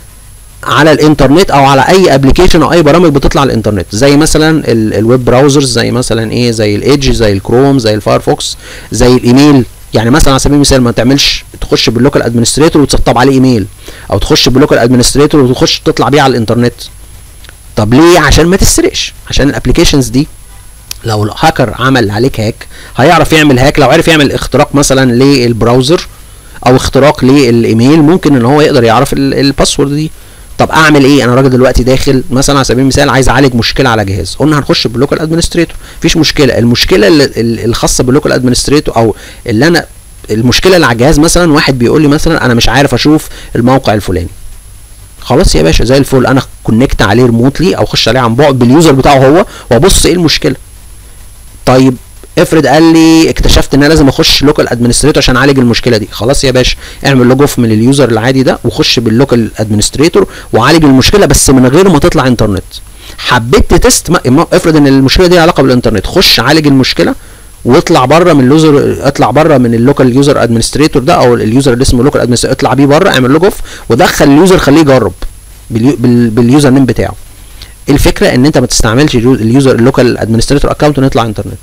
على الانترنت او على اي ابلكيشن او اي برامج بتطلع على الانترنت زي مثلا الويب براوزرز زي مثلا ايه زي الايدج زي الكروم زي الفايرفوكس زي الايميل يعني مثلا على سبيل المثال ما تعملش تخش باللوكال ادمنستريتور وتسطب عليه ايميل او تخش باللوكال ادمنستريتور وتخش تطلع بيه على الانترنت طب ليه عشان ما تسرقش عشان الابلكيشنز دي لو الهاكر عمل عليك هاك هيعرف يعمل هاك لو عرف يعمل اختراق مثلا للبراوزر او اختراق للايميل ممكن ان هو يقدر يعرف الباسورد دي طب اعمل ايه انا راجل دلوقتي داخل مثلا على سبيل المثال عايز اعالج مشكله على جهاز قلنا هنخش باللوكال ادمنستريتور مفيش مشكله المشكله الخاصه باللوكال ادمنستريتور او اللي انا المشكله اللي على الجهاز مثلا واحد بيقول لي مثلا انا مش عارف اشوف الموقع الفلاني خلاص يا باشا زي الفل انا كونكت عليه ريموتلي او اخش عليه عن بعد باليوزر بتاعه هو وابص ايه المشكله طيب افرض قال لي اكتشفت ان انا لازم اخش لوكال ادمنستريتور عشان اعالج المشكله دي خلاص يا باشا اعمل لوج اوف من اليوزر العادي ده وخش باللوكال ادمنستريتور وعالج المشكله بس من غير ما تطلع انترنت حبيت تست افرض ان المشكله دي علاقه بالانترنت خش عالج المشكله واطلع بره من اليوزر اطلع بره من اللوكال يوزر ادمنستريتور ده او اليوزر اللي اسمه لوكال ادمنستريتور اطلع بيه بره اعمل لوج اوف ودخل اليوزر خليه يجرب باليوزر نيم بتاعه الفكره ان انت ما تستعملش اليوزر اللوكال ادمنستريتور اكونت ونطلع انترنت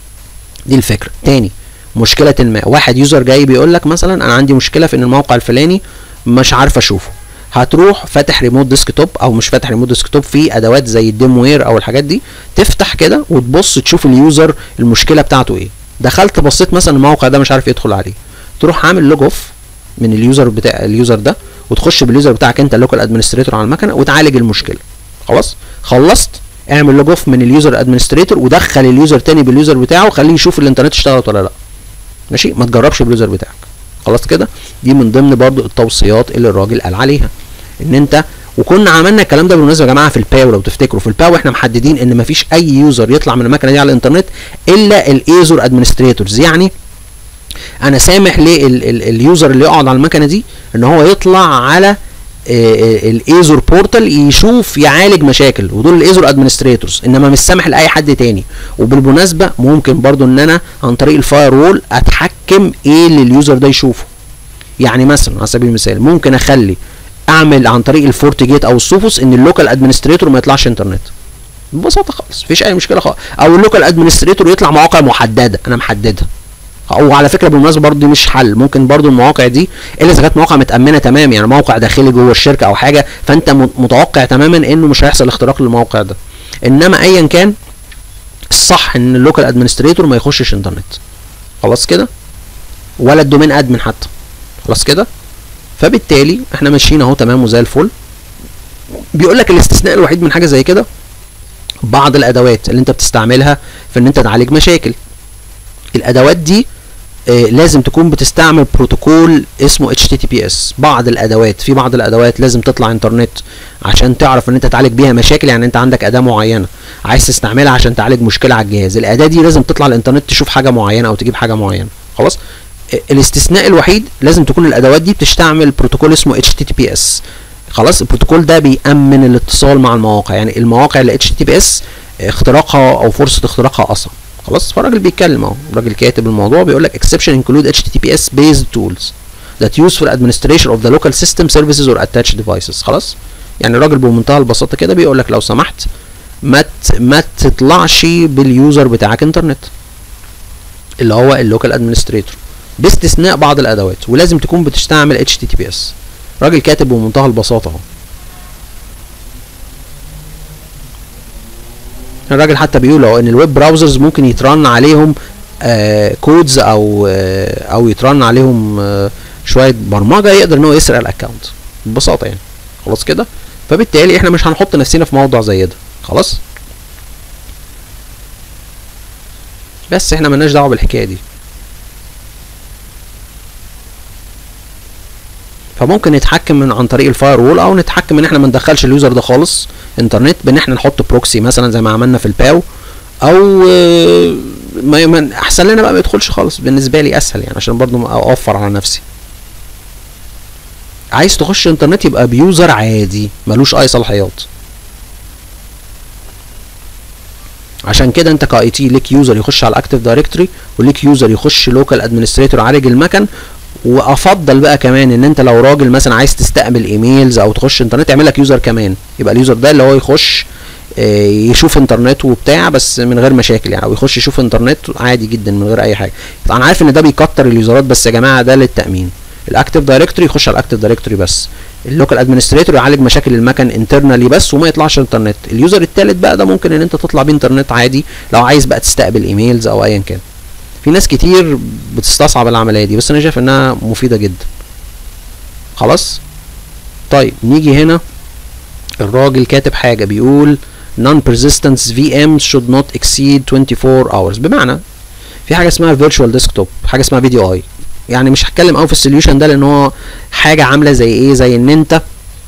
دي الفكره تاني مشكله ما واحد يوزر جاي بيقول لك مثلا انا عندي مشكله في ان الموقع الفلاني مش عارف اشوفه هتروح فاتح ريموت ديسكتوب او مش فاتح ريموت ديسكتوب في ادوات زي الديم وير او الحاجات دي تفتح كده وتبص تشوف اليوزر المشكله بتاعته ايه دخلت بصيت مثلا الموقع ده مش عارف يدخل عليه تروح عامل لوج اوف من اليوزر بتاع اليوزر ده وتخش باليوزر بتاعك انت اللوكال ادمنستريتور على المكنه وتعالج المشكله خلاص خلصت اعمل لوج اوف من اليوزر ادمنستريتور ودخل اليوزر تاني باليوزر بتاعه وخليه يشوف الانترنت اشتغلت ولا لا ماشي ما تجربش باليوزر بتاعك خلاص كده دي من ضمن برضو التوصيات اللي الراجل قال عليها ان انت وكنا عملنا الكلام ده بالمناسبه يا جماعه في الباو لو تفتكروا في الباو احنا محددين ان مفيش اي يوزر يطلع من المكنه دي على الانترنت الا الايزور ادمنستريتورز يعني انا سامح لليوزر اللي يقعد على المكنه دي ان هو يطلع على الايزور بورتال يشوف يعالج مشاكل ودول الايزور ادمنستريتورز انما مش سامح لاي حد تاني وبالمناسبه ممكن برضو ان انا عن طريق الفاير وول اتحكم ايه اللي اليوزر ده يشوفه يعني مثلا على سبيل المثال ممكن اخلي اعمل عن طريق الفورت جيت او السوفوس ان اللوكال ادمنستريتور ما يطلعش انترنت ببساطه خالص مفيش اي مشكله خالص او اللوكال ادمنستريتور يطلع مواقع محدده انا محددها وعلى فكره بالمناسبه برضه دي مش حل ممكن برضه المواقع دي الا اذا كانت مواقع متامنه تمام يعني موقع داخلي جوه الشركه او حاجه فانت متوقع تماما انه مش هيحصل اختراق للموقع ده انما ايا كان الصح ان اللوكال ادمنستريتور ما يخشش انترنت خلاص كده ولا الدومين ادمن حتى خلاص كده فبالتالي احنا ماشيين اهو تمام وزي الفل بيقول لك الاستثناء الوحيد من حاجه زي كده بعض الادوات اللي انت بتستعملها في ان انت تعالج مشاكل الادوات دي آه لازم تكون بتستعمل بروتوكول اسمه HTTPS بعض الادوات في بعض الادوات لازم تطلع انترنت عشان تعرف ان انت تعالج بيها مشاكل يعني انت عندك اداه معينه عايز تستعملها عشان تعالج مشكله على الجهاز الاداه دي لازم تطلع الانترنت تشوف حاجه معينه او تجيب حاجه معينه خلاص آه الاستثناء الوحيد لازم تكون الادوات دي بتستعمل بروتوكول اسمه HTTPS خلاص البروتوكول ده بيأمن الاتصال مع المواقع يعني المواقع اللي HTTPS اختراقها او فرصه اختراقها اصعب خلاص فالراجل بيتكلم اهو الراجل كاتب الموضوع بيقول لك exception include HTTPS based tools that use for administration of the local system services or attached devices خلاص يعني الراجل بمنتهى البساطه كده بيقول لك لو سمحت ما ما تطلعش باليوزر بتاعك انترنت اللي هو اللوكال ادمنستريتور باستثناء بعض الادوات ولازم تكون بتستعمل HTTPS راجل كاتب بمنتهى البساطه اهو الراجل حتى بيقول اهو ان الويب براوزرز ممكن يترن عليهم آه كودز او آه او يترن عليهم آه شويه برمجه يقدر ان هو يسرق الاكونت ببساطه يعني خلاص كده فبالتالي احنا مش هنحط نفسنا في موضع زي ده خلاص بس احنا ملناش دعوه بالحكايه دي فممكن نتحكم من عن طريق الفاير وول او نتحكم ان احنا ما ندخلش اليوزر ده خالص انترنت بان احنا نحط بروكسي مثلا زي ما عملنا في الباو او ما ما- احسن لنا بقى ما يدخلش خالص بالنسبه لي اسهل يعني عشان برضو اوفر على نفسي عايز تخش انترنت يبقى بيوزر عادي ملوش اي صلاحيات عشان كده انت كاي تي ليك يوزر يخش على الاكتيف دايركتوري وليك يوزر يخش لوكال ادمنستريتور يعالج المكن وافضل بقى كمان ان انت لو راجل مثلا عايز تستقبل ايميلز او تخش انترنت اعمل لك يوزر كمان يبقى اليوزر ده اللي هو يخش آه، يشوف انترنت وبتاع بس من غير مشاكل يعني او يخش يشوف انترنت عادي جدا من غير اي حاجه انا عارف ان ده بيكتر اليوزرات بس يا جماعه ده للتامين الاكتيف دايركتوري يخش على الاكتيف دايركتوري بس اللوكال ادمنستريتور يعالج مشاكل المكن انترنالي بس وما يطلعش انترنت اليوزر الثالث بقى ده ممكن ان انت تطلع بيه انترنت عادي لو عايز بقى تستقبل ايميلز او ايا كان في ناس كتير بتستصعب العمليه دي بس انا شايف انها مفيده جدا خلاص طيب نيجي هنا الراجل كاتب حاجه بيقول non persistence VMs should not exceed 24 hours بمعنى في حاجه اسمها virtual desktop حاجه اسمها فيديو اي يعني مش هتكلم قوي في السوليوشن ده لان هو حاجه عامله زي ايه زي ان انت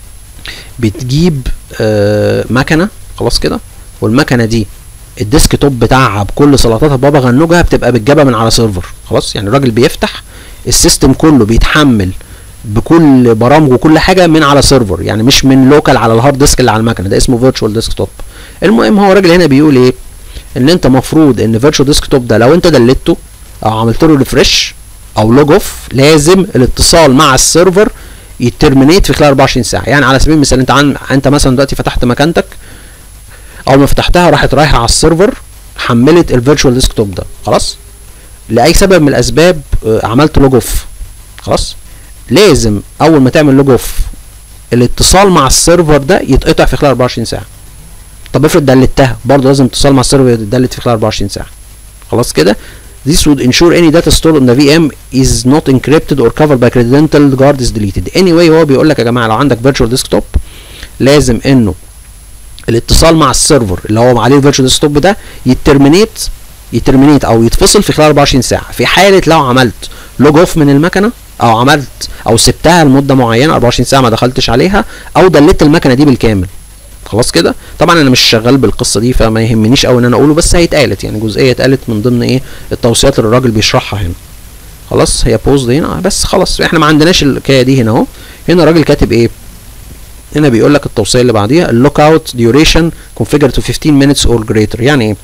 بتجيب آه مكنه خلاص كده والمكنه دي الديسك توب بتاعها بكل سلطاتها بابا غنوجها بتبقى بتجابها من على سيرفر خلاص يعني الراجل بيفتح السيستم كله بيتحمل بكل برامجه وكل حاجه من على سيرفر يعني مش من لوكال على الهارد ديسك اللي على المكنه ده اسمه فيرتشوال ديسك توب المهم هو الراجل هنا بيقول ايه ان انت مفروض ان فيرتشوال ديسك توب ده لو انت دلته او عملت له ريفرش او لوج اوف لازم الاتصال مع السيرفر يترمينيت في خلال 24 ساعه يعني على سبيل المثال انت عن انت مثلا دلوقتي فتحت مكانتك اول ما فتحتها راحت رايحه على السيرفر حملت الفيرتشوال ديسك توب ده خلاص لاي سبب من الاسباب آه، عملت لوج اوف خلاص لازم اول ما تعمل لوج اوف الاتصال مع السيرفر ده يتقطع في خلال 24 ساعه طب افرض دلتها برضه لازم اتصال مع السيرفر يتدلت في خلال 24 ساعه خلاص كده This would ensure any data stored on the VM is not encrypted or covered by credential guard is deleted. Anyway هو بيقول لك يا جماعه لو عندك virtual desktop لازم انه الاتصال مع السيرفر اللي هو عليه الفيرتشوال ديسكتوب ده يترمينيت يترمينيت او يتفصل في خلال 24 ساعه في حاله لو عملت لوج اوف من المكنه او عملت او سبتها لمده معينه 24 ساعه ما دخلتش عليها او دلت المكنه دي بالكامل خلاص كده طبعا انا مش شغال بالقصه دي فما يهمنيش قوي ان انا اقوله بس هي اتقالت يعني جزئيه اتقالت من ضمن ايه التوصيات اللي الراجل بيشرحها هنا خلاص هي بوز هنا آه، بس خلاص احنا ما عندناش الحكايه دي هنا اهو هنا الراجل كاتب ايه هنا بيقول لك التوصيه اللي بعديها اللوك اوت ديوريشن configured to 15 minutes or greater يعني ايه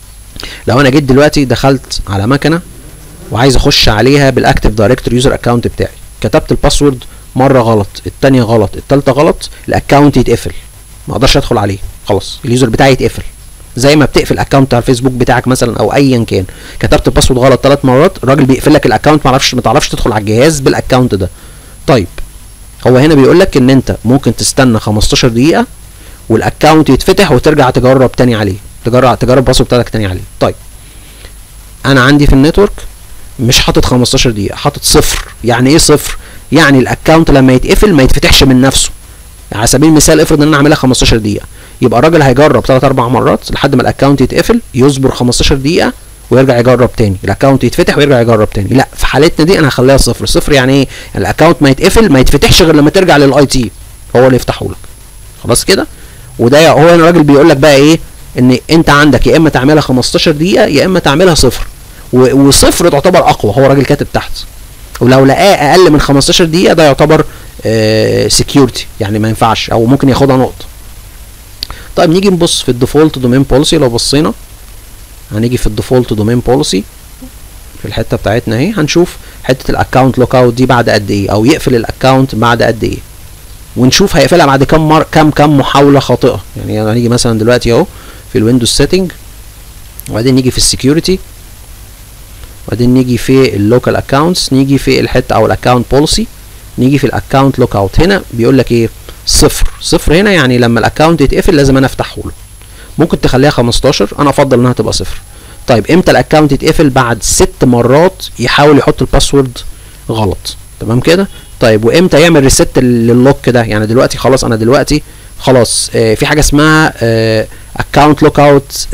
لو انا جيت دلوقتي دخلت على مكنه وعايز اخش عليها بالاكتيف دايركتور يوزر اكونت بتاعي كتبت الباسورد مره غلط التانية غلط التالتة غلط الاكونت يتقفل ما اقدرش ادخل عليه خلاص اليوزر بتاعي يتقفل زي ما بتقفل الاكونت بتاع الفيسبوك بتاعك مثلا او ايا كان كتبت الباسورد غلط ثلاث مرات الراجل بيقفل لك الاكونت ما تعرفش ما تعرفش تدخل على الجهاز بالاكونت ده طيب هو هنا بيقول لك ان انت ممكن تستنى 15 دقيقه والاكونت يتفتح وترجع تجرب تاني عليه تجرب تجرب الباسورد بتاعك تاني عليه طيب انا عندي في النتورك مش حاطط 15 دقيقه حاطط صفر يعني ايه صفر يعني الاكونت لما يتقفل ما يتفتحش من نفسه يعني على سبيل المثال افرض ان انا اعملها 15 دقيقه يبقى الراجل هيجرب 3 4 مرات لحد ما الاكونت يتقفل يصبر 15 دقيقه ويرجع يجرب تاني الاكونت يتفتح ويرجع يجرب تاني لا في حالتنا دي انا هخليها صفر صفر يعني ايه يعني الاكونت ما يتقفل ما يتفتحش غير لما ترجع للاي تي هو اللي يفتحه لك خلاص كده وده هو هنا الراجل بيقول لك بقى ايه ان انت عندك يا اما تعملها 15 دقيقه يا اما تعملها صفر و- وصفر تعتبر اقوى هو راجل كاتب تحت ولو لقاه اقل من 15 دقيقه ده يعتبر سكيورتي يعني ما ينفعش او ممكن ياخدها نقطه طيب نيجي نبص في الديفولت دومين بوليسي لو بصينا هنيجي في الديفولت دومين بوليسي في الحته بتاعتنا اهي هنشوف حته الاكونت لوك اوت دي بعد قد ايه او يقفل الاكونت بعد قد ايه ونشوف هيقفلها بعد كام مر كام كام محاوله خاطئه يعني هنيجي مثلا دلوقتي اهو في الويندوز سيتنج وبعدين نيجي في السكيورتي وبعدين نيجي في اللوكال اكونتس نيجي في الحته او الاكونت بوليسي نيجي في الاكونت لوك اوت هنا بيقول لك ايه صفر صفر هنا يعني لما الاكونت يتقفل لازم انا افتحه له ممكن تخليها 15 انا افضل انها تبقى صفر طيب امتى الاكونت يتقفل بعد ست مرات يحاول يحط الباسورد غلط تمام كده طيب وامتى يعمل ريست لللوك ده يعني دلوقتي خلاص انا دلوقتي خلاص آه في حاجه اسمها اكونت لوك اوت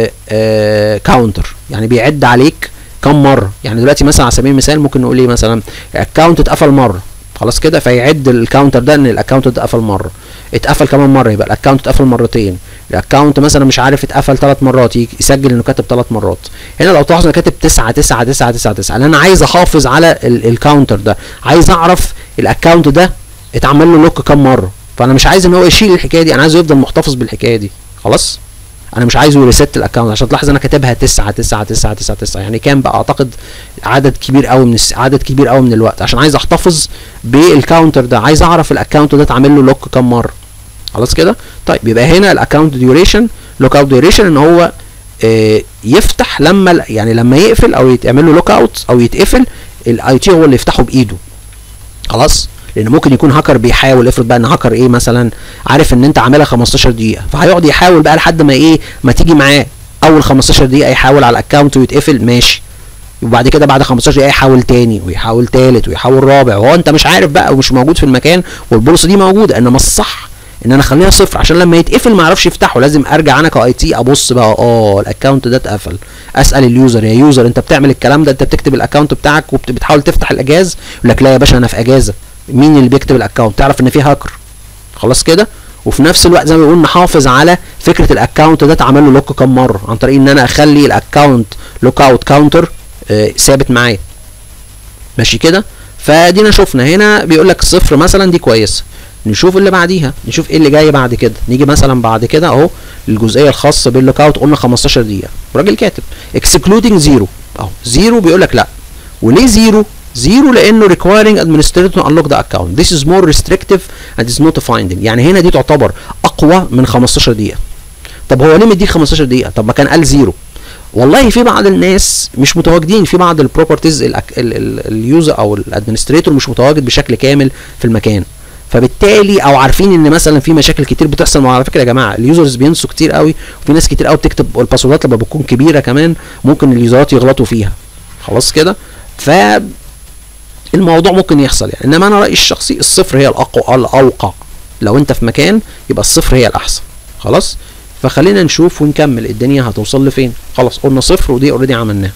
كاونتر يعني بيعد عليك كم مره يعني دلوقتي مثلا على سبيل المثال ممكن نقول ايه مثلا الاكونت اتقفل مره خلاص كده فيعد الكاونتر ده ان الاكونت ده اتقفل مره اتقفل كمان مره يبقى الاكونت اتقفل مرتين الاكونت مثلا مش عارف اتقفل ثلاث مرات يسجل انه كاتب ثلاث مرات هنا لو تلاحظ انا كاتب 9 9 9 9 9 لان انا عايز احافظ على الكاونتر ده عايز اعرف الاكونت ده اتعمل له لوك كام مره فانا مش عايز ان هو يشيل الحكايه دي انا عايزه يفضل محتفظ بالحكايه دي خلاص انا مش عايزه يريست الاكونت عشان تلاحظ انا كاتبها 9 9 9 9 9 يعني كام بقى اعتقد عدد كبير قوي من الس... عدد كبير قوي من الوقت عشان عايز احتفظ بالكاونتر ده عايز اعرف الاكونت ده اتعمل له لوك كام مره خلاص كده طيب يبقى هنا الاكونت ديوريشن لوك اوت ديوريشن ان هو آه يفتح لما يعني لما يقفل او يتعمل له لوك اوت او يتقفل الاي تي هو اللي يفتحه بايده خلاص لان ممكن يكون هاكر بيحاول افرض بقى ان هاكر ايه مثلا عارف ان انت عاملها 15 دقيقه فهيقعد يحاول بقى لحد ما ايه ما تيجي معاه اول 15 دقيقه يحاول على الاكونت ويتقفل ماشي وبعد كده بعد 15 دقيقه يحاول تاني ويحاول تالت ويحاول رابع وهو انت مش عارف بقى ومش موجود في المكان والبورصه دي موجوده انما الصح ان انا اخليها صفر عشان لما يتقفل ما يعرفش يفتحه لازم ارجع انا كاي تي ابص بقى اه الاكونت ده اتقفل اسال اليوزر يا يوزر انت بتعمل الكلام ده انت بتكتب الاكونت بتاعك وبتحاول تفتح الاجاز يقول لك لا يا باشا انا في اجازه مين اللي بيكتب الاكونت تعرف ان في هاكر خلاص كده وفي نفس الوقت زي ما بنقول نحافظ على فكره الاكونت ده اتعمل له لوك كام مره عن طريق ان انا اخلي الاكونت لوك اوت كاونتر ثابت معايا ماشي كده فدينا شفنا هنا بيقول لك صفر مثلا دي كويسه نشوف اللي بعديها نشوف ايه اللي جاي بعد كده نيجي مثلا بعد كده اهو الجزئيه الخاصه باللوك اوت قلنا 15 دقيقه الراجل كاتب اكسكلودنج زيرو اهو زيرو بيقول لك لا وليه زيرو زيرو لانه requiring administrator to unlock the account this is more restrictive and is not a finding يعني هنا دي تعتبر اقوى من 15 دقيقه طب هو ليه مديك 15 دقيقه طب ما كان قال زيرو والله في بعض الناس مش متواجدين في بعض البروبرتيز اليوزر او الادمنستريتور مش متواجد بشكل كامل في المكان فبالتالي او عارفين ان مثلا في مشاكل كتير بتحصل على فكره يا جماعه اليوزرز بينسوا كتير قوي وفي ناس كتير قوي بتكتب الباسوردات لما بتكون كبيره كمان ممكن اليوزرات يغلطوا فيها خلاص كده ف الموضوع ممكن يحصل يعني انما انا رايي الشخصي الصفر هي الاقوى الاوقع لو انت في مكان يبقى الصفر هي الاحسن خلاص فخلينا نشوف ونكمل الدنيا هتوصل لفين خلاص قلنا صفر ودي اوريدي عملناها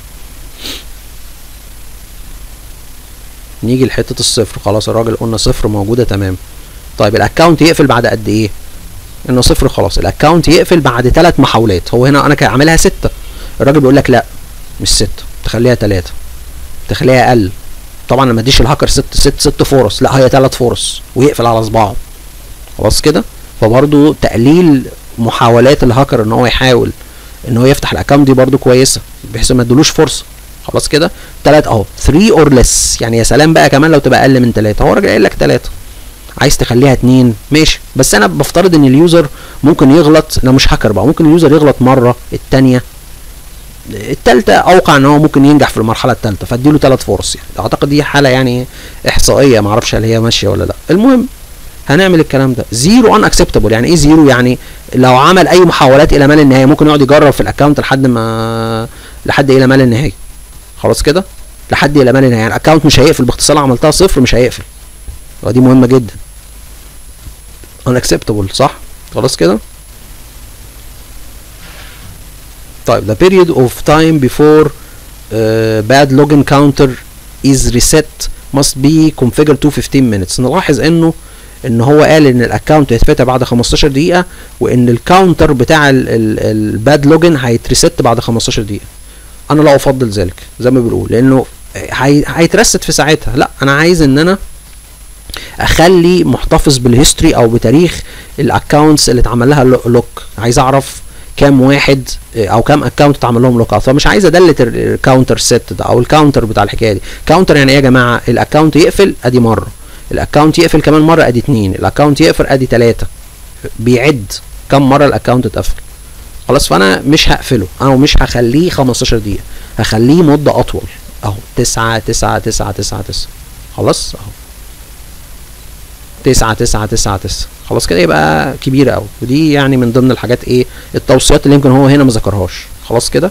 نيجي لحته الصفر خلاص الراجل قلنا صفر موجوده تمام طيب الاكونت يقفل بعد قد ايه انه صفر خلاص الاكونت يقفل بعد ثلاث محاولات هو هنا انا عاملها ستة الراجل بيقول لك لا مش ستة تخليها ثلاثة تخليها اقل طبعا ما اديش الهاكر ست ست ست فرص لا هي ثلاث فرص ويقفل على صباعه خلاص كده فبرضه تقليل محاولات الهاكر ان هو يحاول ان هو يفتح الاكونت دي برضه كويسه بحيث ما ادلوش فرصه خلاص كده تلات اهو 3 اور ليس يعني يا سلام بقى كمان لو تبقى اقل من ثلاثه هو الراجل قايل لك ثلاثه عايز تخليها اتنين ماشي بس انا بفترض ان اليوزر ممكن يغلط انا مش هاكر بقى ممكن اليوزر يغلط مره الثانيه التالتة اوقع ان هو ممكن ينجح في المرحله الثالثه فاديله ثلاث فرص يعني اعتقد دي حاله يعني احصائيه ما اعرفش هل هي ماشيه ولا لا المهم هنعمل الكلام ده زيرو ان اكسبتابل يعني ايه زيرو يعني لو عمل اي محاولات الى ما لا نهايه ممكن يقعد يجرب في الاكونت لحد ما لحد الى ما لا نهايه خلاص كده لحد الى ما لا نهايه يعني الاكونت مش هيقفل باختصار عملتها صفر مش هيقفل ودي مهمه جدا ان اكسبتابل صح خلاص كده طيب the period of time before uh, bad login counter is reset must be configured to 15 minutes نلاحظ انه ان هو قال ان الاكونت هيتفتح بعد 15 دقيقه وان الكاونتر بتاع الباد لوجن هيتريست بعد 15 دقيقه انا لا افضل ذلك زي ما بنقول لانه هيترست في ساعتها لا انا عايز ان انا اخلي محتفظ بالهيستوري او بتاريخ الاكونتس اللي اتعمل لها لوك عايز اعرف كام واحد او كام اكونت اتعمل لهم لوك اوت فمش عايز ادلت الكاونتر سيت ده او الكاونتر بتاع الحكايه دي كاونتر يعني ايه يا جماعه الاكونت يقفل ادي مره الاكونت يقفل كمان مره ادي اتنين الاكونت يقفل ادي تلاته بيعد كم مره الاكونت اتقفل خلاص فانا مش هقفله او مش هخليه 15 دقيقه هخليه مده اطول اهو 9 9 9 9 9 خلاص اهو تسعة تسعة تسعة تسعة خلاص كده يبقى كبيرة أوي ودي يعني من ضمن الحاجات ايه التوصيات اللي يمكن هو هنا ما ذكرهاش خلاص كده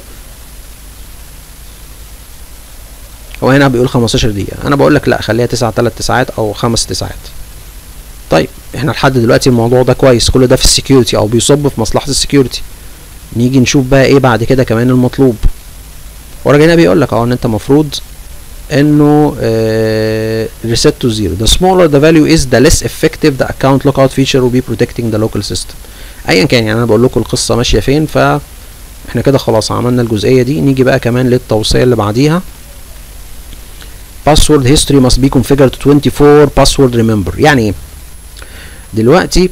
هو هنا بيقول 15 دقيقة أنا بقول لك لا خليها تسعة تلات تسعات أو خمس تسعات طيب احنا لحد دلوقتي الموضوع ده كويس كل ده في السكيورتي أو بيصب في مصلحة السكيورتي نيجي نشوف بقى ايه بعد كده كمان المطلوب الراجل هنا بيقول لك اه ان انت المفروض انه reset to zero the smaller the value is the less effective the account lookout feature will be protecting the local system ايا كان يعني انا بقول لكم القصه ماشيه فين ف احنا كده خلاص عملنا الجزئيه دي نيجي بقى كمان للتوصيه اللي بعديها password history must be configured to 24 password remember يعني ايه دلوقتي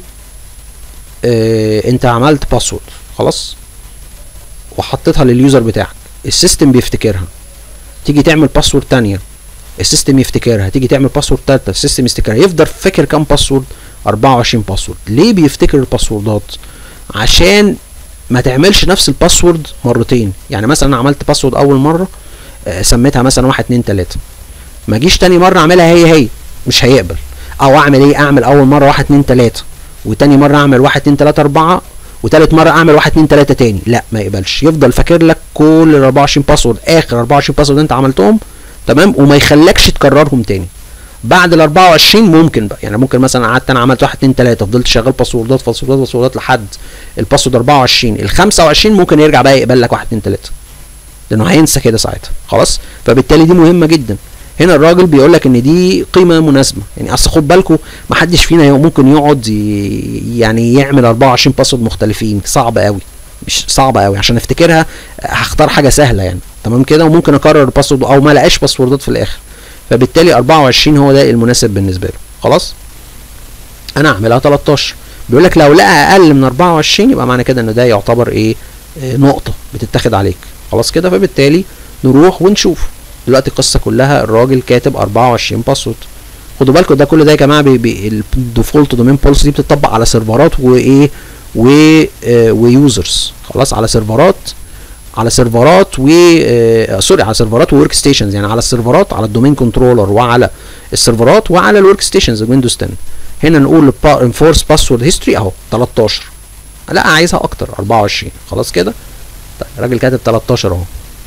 اه انت عملت باسورد خلاص وحطيتها لليوزر بتاعك السيستم بيفتكرها تيجي تعمل باسورد تانية السيستم يفتكرها تيجي تعمل باسورد تالتة السيستم يفتكرها يفضل فاكر كام باسورد 24 باسورد ليه بيفتكر الباسوردات عشان ما تعملش نفس الباسورد مرتين يعني مثلا انا عملت باسورد اول مره آه سميتها مثلا واحد اتنين تلاته ما اجيش تاني مره اعملها هي هي مش هيقبل او اعمل ايه اعمل اول مره واحد اتنين تلاته وتاني مره اعمل واحد اتنين تلاته اربعه وتالت مره اعمل واحد اتنين تلاته تاني لا ما يقبلش يفضل فاكر لك كل ال 24 باسورد اخر 24 باسورد انت عملتهم تمام وما يخلكش تكررهم تاني بعد ال 24 ممكن بقى يعني ممكن مثلا قعدت انا عملت واحد اتنين تلاته فضلت شغال باسوردات باسوردات باسوردات لحد الباسورد 24 ال 25 ممكن يرجع بقى يقبل لك واحد اتنين تلاته لانه هينسى كده ساعتها خلاص فبالتالي دي مهمه جدا هنا الراجل بيقول لك ان دي قيمه مناسبه يعني اصل خد بالكم ما حدش فينا ممكن يقعد يعني يعمل 24 باسورد مختلفين صعب قوي مش صعبه قوي عشان افتكرها هختار حاجه سهله يعني تمام كده وممكن اكرر الباسورد او ما لقاش باسوردات في الاخر فبالتالي 24 هو ده المناسب بالنسبه له خلاص انا اعملها 13 بيقول لك لو لقى اقل من 24 يبقى معنى كده ان ده يعتبر ايه آه نقطه بتتاخد عليك خلاص كده فبالتالي نروح ونشوف دلوقتي القصه كلها الراجل كاتب 24 باسورد خدوا بالكم ده كل ده يا جماعه الديفولت دومين بوليسي دي بتطبق على سيرفرات وايه و آه ويوزرز خلاص على سيرفرات على سيرفرات و آه سوري على سيرفرات وورك ستيشنز يعني على السيرفرات على الدومين كنترولر وعلى السيرفرات وعلى الورك ستيشنز ويندوز 10 هنا نقول انفورس باسورد هيستوري اهو 13 لا عايزها اكتر 24 خلاص كده طيب الراجل كاتب 13 اهو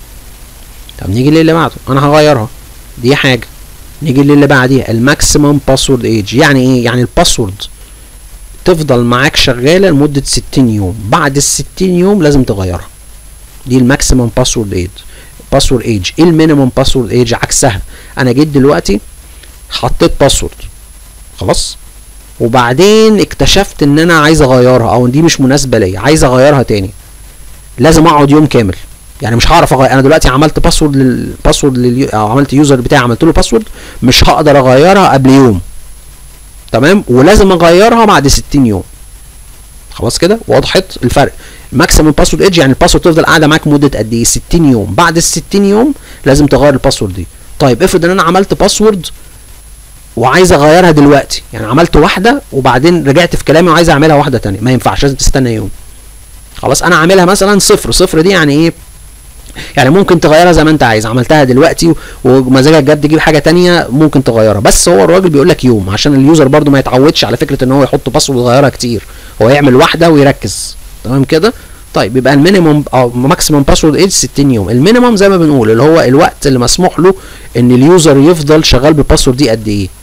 طب نيجي للي بعده انا هغيرها دي حاجه نيجي للي بعديها الماكسيمم باسورد ايج يعني ايه يعني الباسورد تفضل معاك شغاله لمده 60 يوم بعد ال 60 يوم لازم تغيرها دي الماكسيمم باسورد ايج باسورد ايج ايه المينيمم باسورد ايج عكسها انا جيت دلوقتي حطيت باسورد خلاص وبعدين اكتشفت ان انا عايز اغيرها او دي مش مناسبه ليا عايز اغيرها تاني لازم اقعد يوم كامل يعني مش هعرف اغير انا دلوقتي عملت باسورد للباسورد لل... او عملت يوزر بتاعي عملت له باسورد مش هقدر اغيرها قبل يوم تمام ولازم اغيرها بعد 60 يوم خلاص كده وضحت الفرق ماكسيمم باسورد ايدج يعني الباسورد تفضل قاعده معاك مده قد ايه 60 يوم بعد ال 60 يوم لازم تغير الباسورد دي طيب افرض ان انا عملت باسورد وعايز اغيرها دلوقتي يعني عملت واحده وبعدين رجعت في كلامي وعايز اعملها واحده تانية ما ينفعش لازم تستنى يوم خلاص انا عاملها مثلا صفر صفر دي يعني ايه يعني ممكن تغيرها زي ما انت عايز عملتها دلوقتي ومزاجك جاب تجيب حاجه تانية ممكن تغيرها بس هو الراجل بيقول لك يوم عشان اليوزر برده ما يتعودش على فكره ان هو يحط باسورد ويغيرها كتير هو يعمل واحده ويركز تمام كده طيب يبقى المينيمم او ماكسيمم باسورد ايج 60 يوم المينيمم زي ما بنقول اللي هو الوقت اللي مسموح له ان اليوزر يفضل شغال بالباسورد دي قد ايه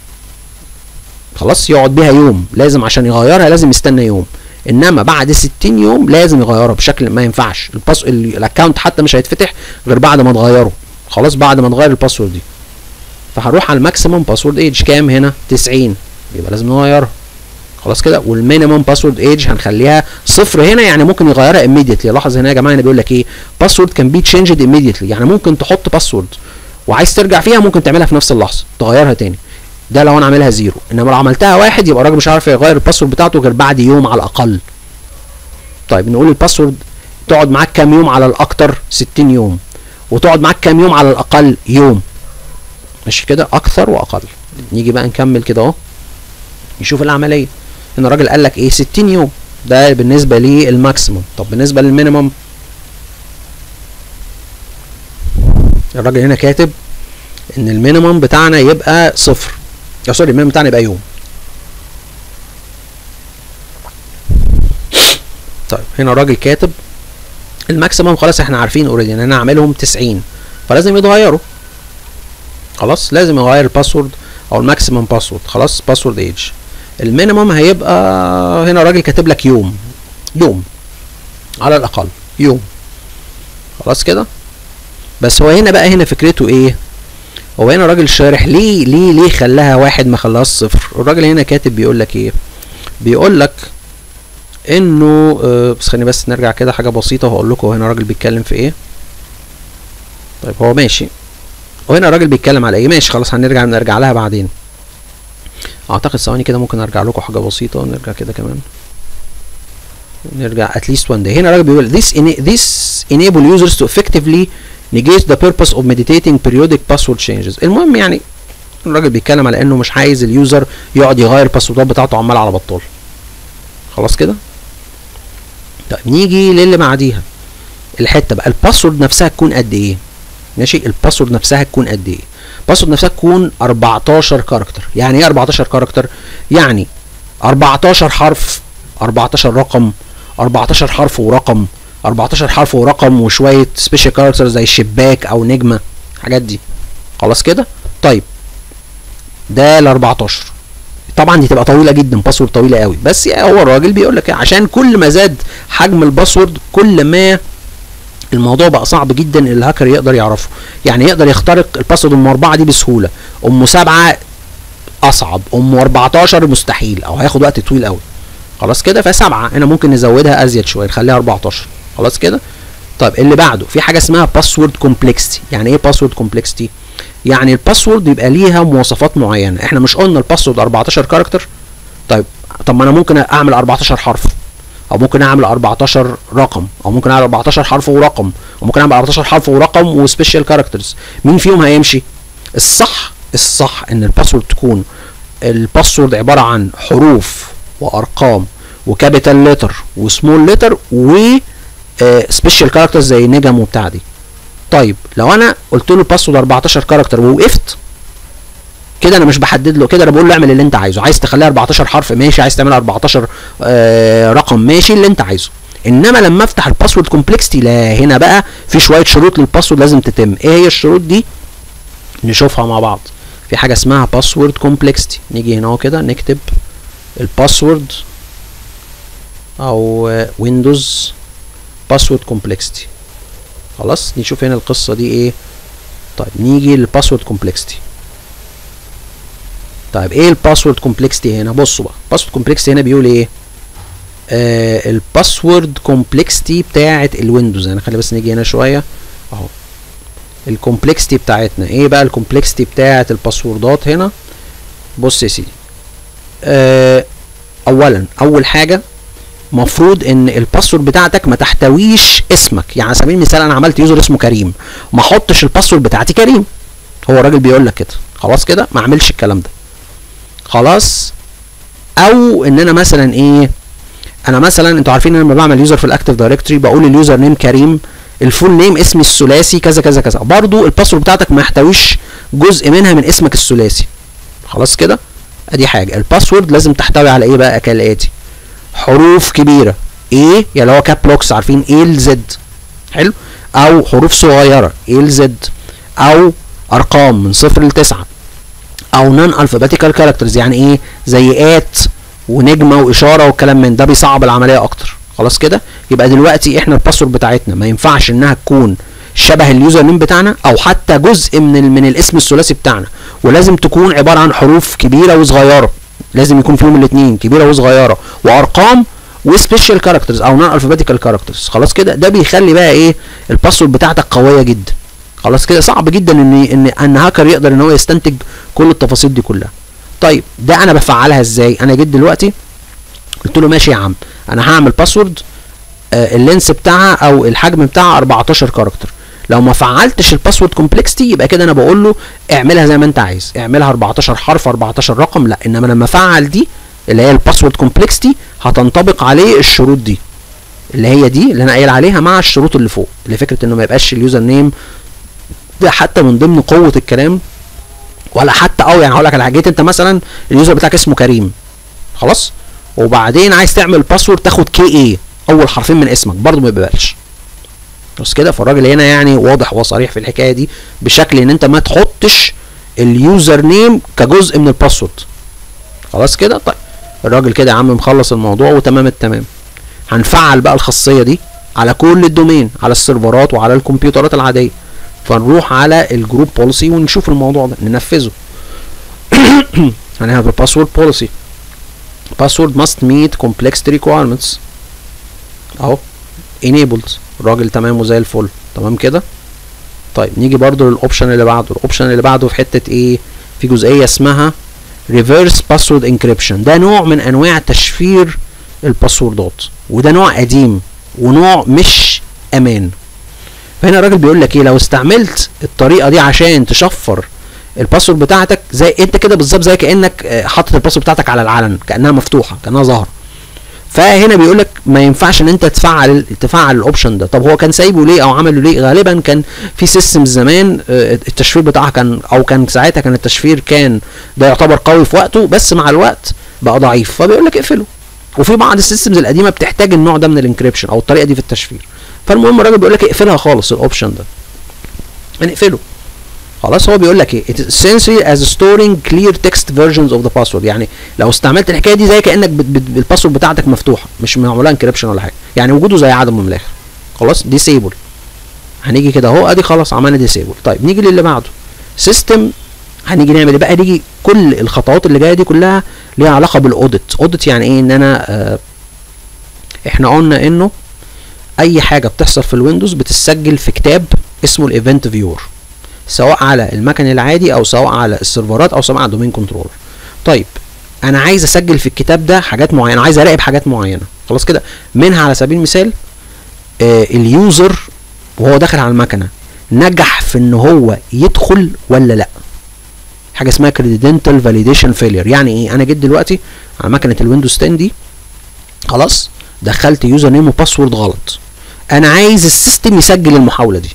خلاص يقعد بيها يوم لازم عشان يغيرها لازم يستنى يوم انما بعد 60 يوم لازم يغيرها بشكل ما ينفعش الباس الاكونت حتى مش هيتفتح غير بعد ما تغيره خلاص بعد ما تغير الباسورد دي فهنروح على الماكسيمم باسورد ايج كام هنا 90 يبقى لازم نغيرها خلاص كده والمينيمم باسورد ايج هنخليها صفر هنا يعني ممكن يغيرها immediately لاحظ هنا يا جماعه هنا بيقول لك ايه باسورد كان بي تشينجد immediately يعني ممكن تحط باسورد وعايز ترجع فيها ممكن تعملها في نفس اللحظه تغيرها تاني ده لو انا عاملها زيرو انما لو عملتها واحد يبقى الراجل مش عارف يغير الباسورد بتاعته غير بعد يوم على الاقل طيب نقول الباسورد تقعد معاك كام يوم على الاكتر 60 يوم وتقعد معاك كام يوم على الاقل يوم ماشي كده اكثر واقل نيجي بقى نكمل كده اهو نشوف العمليه هنا الراجل قال لك ايه 60 يوم ده بالنسبه للماكسيموم طب بالنسبه للمينيمم الراجل هنا كاتب ان المينيمم بتاعنا يبقى صفر يا سوري المينيمم بتاعنا يبقى يوم طيب هنا الراجل كاتب الماكسيمم خلاص احنا عارفين اوريدي ان انا هعملهم 90 فلازم يتغيروا خلاص لازم يغير الباسورد او الماكسيمم باسورد خلاص باسورد ايج المينيمم هيبقى هنا الراجل كاتب لك يوم يوم على الاقل يوم خلاص كده بس هو هنا بقى هنا فكرته ايه هو هنا راجل شارح ليه ليه ليه خلاها واحد ما خلاهاش صفر الراجل هنا كاتب بيقول لك ايه بيقول لك انه آه بس خليني بس نرجع كده حاجه بسيطه وهقول لكم هنا الراجل بيتكلم في ايه طيب هو ماشي وهنا الراجل بيتكلم على ايه ماشي خلاص هنرجع نرجع لها بعدين اعتقد ثواني كده ممكن ارجع لكم حاجه بسيطه نرجع كده كمان نرجع at least one day هنا الراجل بيقول this ena this enable users to effectively negate the purpose of meditating periodic password changes المهم يعني الراجل بيتكلم على انه مش عايز اليوزر يقعد يغير الباسوردات بتاعته عمال على بطال خلاص كده طيب نيجي للي بعديها الحته بقى الباسورد نفسها تكون قد ايه ماشي الباسورد نفسها تكون قد ايه الباسورد نفسها تكون 14 كاركتر يعني ايه 14 كاركتر يعني 14 حرف 14 رقم 14 حرف ورقم 14 حرف ورقم وشويه سبيشال كاركتر زي شباك او نجمه الحاجات دي خلاص كده طيب ده ال 14 طبعا دي تبقى طويله جدا باسورد طويله قوي بس هو الراجل بيقول لك عشان كل ما زاد حجم الباسورد كل ما الموضوع بقى صعب جدا ان الهاكر يقدر يعرفه يعني يقدر يخترق الباسورد ام 4 دي بسهوله ام 7 اصعب ام 14 مستحيل او هياخد وقت طويل قوي خلاص كده فسبعه هنا ممكن نزودها ازيد شويه نخليها 14 خلاص كده طيب اللي بعده في حاجه اسمها باسورد كومبلكسيتي يعني ايه باسورد كومبلكسيتي يعني الباسورد يبقى ليها مواصفات معينه احنا مش قلنا الباسورد 14 كاركتر طيب طب ما انا ممكن اعمل 14 حرف او ممكن اعمل 14 رقم او ممكن اعمل 14 حرف ورقم وممكن اعمل 14 حرف ورقم وسبيشال كاركترز مين فيهم هيمشي الصح الصح ان الباسورد تكون الباسورد عباره عن حروف وارقام وكابيتال لتر وسمول لتر و سبيشال كاركترز زي نجم وبتاع دي طيب لو انا قلت له باسورد 14 كاركتر ووقفت كده انا مش بحدد له كده انا بقول له اعمل اللي انت عايزه عايز تخليها 14 حرف ماشي عايز تعملها 14 آه رقم ماشي اللي انت عايزه انما لما افتح الباسورد كومبلكسيتي لا هنا بقى في شويه شروط للباسورد لازم تتم ايه هي الشروط دي نشوفها مع بعض في حاجه اسمها باسورد كومبلكسيتي نيجي هنا كده نكتب الباسورد او ويندوز باسورد كومبلكسيتي خلاص نشوف هنا القصه دي ايه طيب نيجي للباسورد كومبلكسيتي طيب ايه الباسورد كومبلكسيتي هنا بصوا بقى الباسورد كومبلكسيتي هنا بيقول ايه آه الباسورد كومبلكسيتي بتاعه الويندوز انا خلي بس نيجي هنا شويه اهو الكومبلكسيتي بتاعتنا ايه بقى الكومبلكسيتي بتاعه الباسوردات هنا بص يا سيدي آه اولا اول حاجه مفروض ان الباسورد بتاعتك ما تحتويش اسمك يعني على سبيل المثال انا عملت يوزر اسمه كريم ما احطش الباسورد بتاعتي كريم هو الراجل بيقول لك كده خلاص كده ما اعملش الكلام ده خلاص او ان انا مثلا ايه انا مثلا انتوا عارفين ان لما بعمل يوزر في الاكتيف دايركتوري بقول اليوزر نيم كريم الفول نيم اسمي الثلاثي كذا كذا كذا برضو الباسورد بتاعتك ما يحتويش جزء منها من اسمك الثلاثي خلاص كده ادي حاجه الباسورد لازم تحتوي على ايه بقى كالاتي حروف كبيره ايه يعني هو كاب لوكس عارفين ايه لزد حلو او حروف صغيره ايه لزد او ارقام من صفر لتسعة او نون الفابيتيكال كاركترز يعني ايه زي ات ونجمه واشاره والكلام من ده بيصعب العمليه اكتر خلاص كده يبقى دلوقتي احنا الباسورد بتاعتنا ما ينفعش انها تكون شبه اليوزر نيم بتاعنا او حتى جزء من ال من الاسم الثلاثي بتاعنا ولازم تكون عباره عن حروف كبيره وصغيره لازم يكون فيهم الاثنين كبيره وصغيره وارقام وسبيشال كاركترز او نون الفابيتيكال كاركترز خلاص كده ده بيخلي بقى ايه الباسورد بتاعتك قويه جدا خلاص كده صعب جدا ان ان ان هاكر يقدر ان هو يستنتج كل التفاصيل دي كلها طيب ده انا بفعلها ازاي انا جيت دلوقتي قلت له ماشي يا عم انا هعمل باسورد آه اللينس بتاعها او الحجم بتاعها 14 كاركتر لو ما فعلتش الباسورد كومبلكسيتي يبقى كده انا بقول له اعملها زي ما انت عايز اعملها 14 حرف 14 رقم لا انما لما افعل دي اللي هي الباسورد كومبلكسيتي هتنطبق عليه الشروط دي اللي هي دي اللي انا قايل عليها مع الشروط اللي فوق اللي فكره انه ما يبقاش اليوزر نيم ده حتى من ضمن قوه الكلام ولا حتى اه يعني هقول لك على حاجه انت مثلا اليوزر بتاعك اسمه كريم خلاص وبعدين عايز تعمل باسورد تاخد كي اي اول حرفين من اسمك برضه ما بيقبلش بس كده فالراجل هنا يعني واضح وصريح في الحكايه دي بشكل ان انت ما تحطش اليوزر نيم كجزء من الباسورد خلاص كده طيب الراجل كده يا عم مخلص الموضوع وتمام التمام هنفعل بقى الخاصيه دي على كل الدومين على السيرفرات وعلى الكمبيوترات العاديه فنروح على الجروب بوليسي ونشوف الموضوع ده ننفذه هنعمل password policy password must meet complexity requirements اهو enabled الراجل تمام وزي الفل تمام كده طيب نيجي برضو للاوبشن اللي بعده الاوبشن اللي بعده في حته ايه في جزئيه اسمها reverse password encryption ده نوع من انواع تشفير الباسوردات وده نوع قديم ونوع مش امان فهنا الراجل بيقول لك ايه لو استعملت الطريقه دي عشان تشفر الباسورد بتاعتك زي انت كده بالظبط زي كانك آه، حاطط الباسورد بتاعتك على العلن كانها مفتوحه كانها ظاهره فهنا بيقول لك ما ينفعش ان انت تفعل تفعل الاوبشن ده طب هو كان سايبه ليه او عمله ليه غالبا كان في سيستم زمان آه، التشفير بتاعها كان او كان ساعتها كان التشفير كان ده يعتبر قوي في وقته بس مع الوقت بقى ضعيف فبيقول لك اقفله وفي بعض السيستمز القديمه بتحتاج النوع ده من الانكريبشن او الطريقه دي في التشفير فالمهم الراجل بيقول لك اقفلها خالص الاوبشن ده هنقفله خلاص هو بيقول لك ايه it is essentially as storing clear text versions of the password يعني لو استعملت الحكايه دي زي كانك بت- بت- الباسورد بتاعتك مفتوحه مش معموله انكريبشن ولا حاجه يعني وجوده زي عدمه من الاخر خلاص ديسيبل هنيجي كده اهو ادي خلاص عملنا ديسيبل طيب نيجي للي بعده سيستم هنيجي نعمل ايه بقى نيجي كل الخطوات اللي جايه دي كلها ليها علاقه بالاوديت اوديت يعني ايه ان انا آه احنا قلنا انه اي حاجه بتحصل في الويندوز بتسجل في كتاب اسمه الايفنت فيور سواء على المكن العادي او سواء على السيرفرات او سواء على الدومين كنترولر طيب انا عايز اسجل في الكتاب ده حاجات معينه عايز اراقب حاجات معينه خلاص كده منها على سبيل المثال آه اليوزر وهو داخل على المكنه نجح في ان هو يدخل ولا لا حاجه اسمها كريدنتال فاليديشن فيلير يعني ايه انا جيت دلوقتي على مكنه الويندوز 10 دي خلاص دخلت يوزر نيم وباسورد غلط انا عايز السيستم يسجل المحاوله دي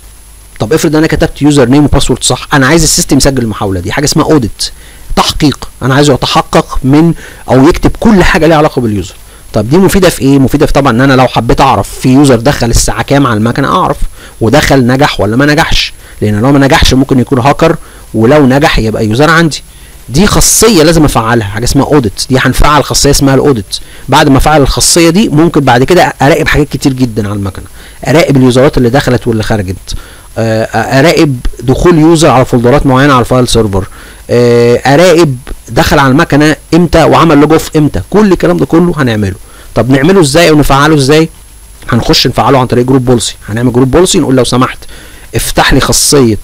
طب افرض انا كتبت يوزر نيم وباسورد صح انا عايز السيستم يسجل المحاوله دي حاجه اسمها اوديت تحقيق انا عايزه يتحقق من او يكتب كل حاجه ليها علاقه باليوزر طب دي مفيده في ايه مفيده في طبعا ان انا لو حبيت اعرف في يوزر دخل الساعه كام على المكنه اعرف ودخل نجح ولا ما نجحش لان لو ما نجحش ممكن يكون هاكر ولو نجح يبقى يوزر عندي دي خاصيه لازم افعلها حاجه اسمها اوديت دي هنفعل خاصيه اسمها الاوديت بعد ما افعل الخاصيه دي ممكن بعد كده اراقب حاجات كتير جدا على المكنه اراقب اليوزرات اللي دخلت واللي خرجت آه، اراقب دخول يوزر على فولدرات معينه على الفايل سيرفر آه، اراقب دخل على المكنه امتى وعمل لوج اوف امتى كل الكلام ده كله هنعمله طب نعمله ازاي ونفعله ازاي هنخش نفعله عن طريق جروب بولسي هنعمل جروب بولسي نقول لو سمحت افتح لي خاصيه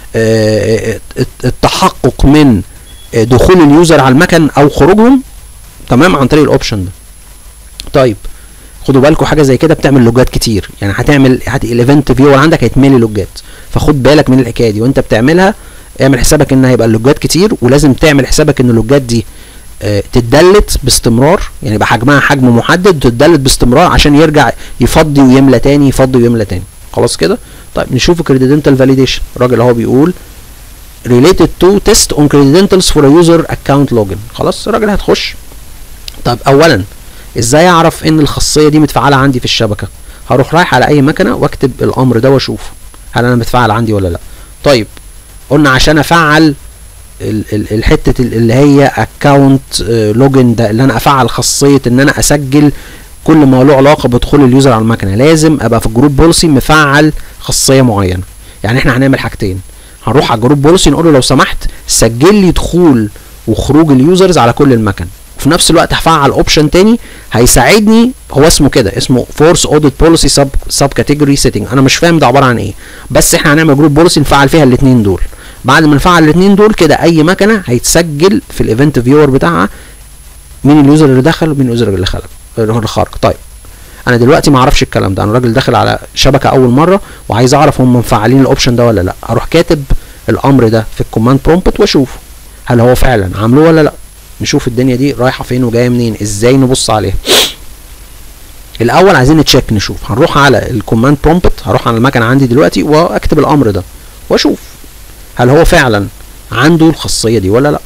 آه، التحقق من آه، دخول اليوزر على المكن او خروجهم تمام عن طريق الاوبشن ده طيب خدوا بالكم حاجه زي كده بتعمل لوجات كتير يعني هتعمل هت... الايفنت فيور عندك هيتملي لوجات فخد بالك من الحكايه دي وانت بتعملها اعمل حسابك ان هيبقى اللوجات كتير ولازم تعمل حسابك ان اللوجات دي آه، تتدلت باستمرار يعني يبقى حجمها حجم محدد وتتدلت باستمرار عشان يرجع يفضي ويملى تاني يفضي ويملى تاني خلاص كده طيب نشوف الكريدنتال فاليديشن الراجل اهو بيقول related to test on credentials for a user account login خلاص الراجل هتخش طب اولا ازاي اعرف ان الخاصيه دي متفعله عندي في الشبكه هروح رايح على اي مكنه واكتب الامر ده واشوف هل انا متفعل عندي ولا لا طيب قلنا عشان افعل ال- ال- الحته ال- اللي هي اكونت لوجن ده اللي انا افعل خاصيه ان انا اسجل كل ما له علاقه بدخول اليوزر على المكنه لازم ابقى في الجروب بوليسي مفعل خاصيه معينه يعني احنا هنعمل حاجتين هنروح على الجروب بوليسي نقول له لو سمحت سجل لي دخول وخروج اليوزرز على كل المكن وفي نفس الوقت هفعل اوبشن تاني هيساعدني هو اسمه كده اسمه فورس اوديت بوليسي سب سب كاتيجوري سيتنج انا مش فاهم ده عباره عن ايه بس احنا هنعمل جروب بوليسي نفعل فيها الاثنين دول بعد ما نفعل الاثنين دول كده اي مكنه هيتسجل في الايفنت فيور بتاعها مين اليوزر اللي دخل ومين اليوزر اللي خرج اللي خرج طيب انا دلوقتي ما اعرفش الكلام ده انا راجل داخل على شبكه اول مره وعايز اعرف هم مفعلين الاوبشن ده ولا لا اروح كاتب الامر ده في الكوماند برومبت واشوف هل هو فعلا عامله ولا لا نشوف الدنيا دي رايحه فين وجايه منين ازاي نبص عليها الاول عايزين نتشيك نشوف هنروح على الكوماند برومبت هروح على المكنه عندي دلوقتي واكتب الامر ده واشوف هل هو فعلا عنده الخاصيه دي ولا لا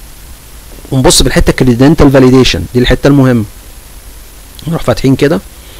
ونبص بالحته كريدنتال فاليديشن دي الحته المهمه نروح فاتحين كده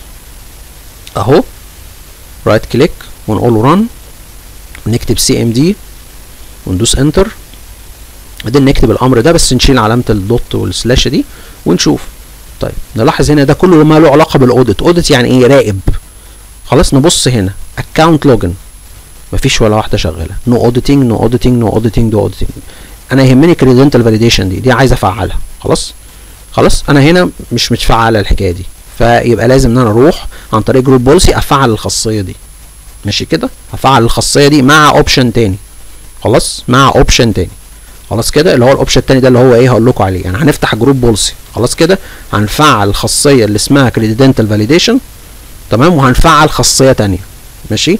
اهو رايت كليك ونقول له ران ونكتب سي ام دي وندوس انتر بعدين نكتب الامر ده بس نشيل علامه الدوت والسلاش دي ونشوف طيب نلاحظ هنا ده كله ما له علاقه بالاوديت اوديت يعني ايه راقب خلاص نبص هنا اكونت لوجن مفيش ولا واحده شغاله نو اوديتنج نو اوديتنج نو اوديتنج نو اوديتنج انا يهمني كريدنتال فاليديشن دي دي عايز افعلها خلاص خلاص انا هنا مش متفعله الحكايه دي فيبقى لازم ان انا اروح عن طريق جروب بوليسي افعل الخاصيه دي ماشي كده هفعل الخاصيه دي مع اوبشن تاني خلاص مع اوبشن تاني خلاص كده اللي هو الاوبشن التاني ده اللي هو ايه هقول لكم عليه يعني هنفتح جروب بوليسي خلاص كده هنفعل الخاصيه اللي اسمها كريدنتال فاليديشن تمام وهنفعل خاصيه تانية ماشي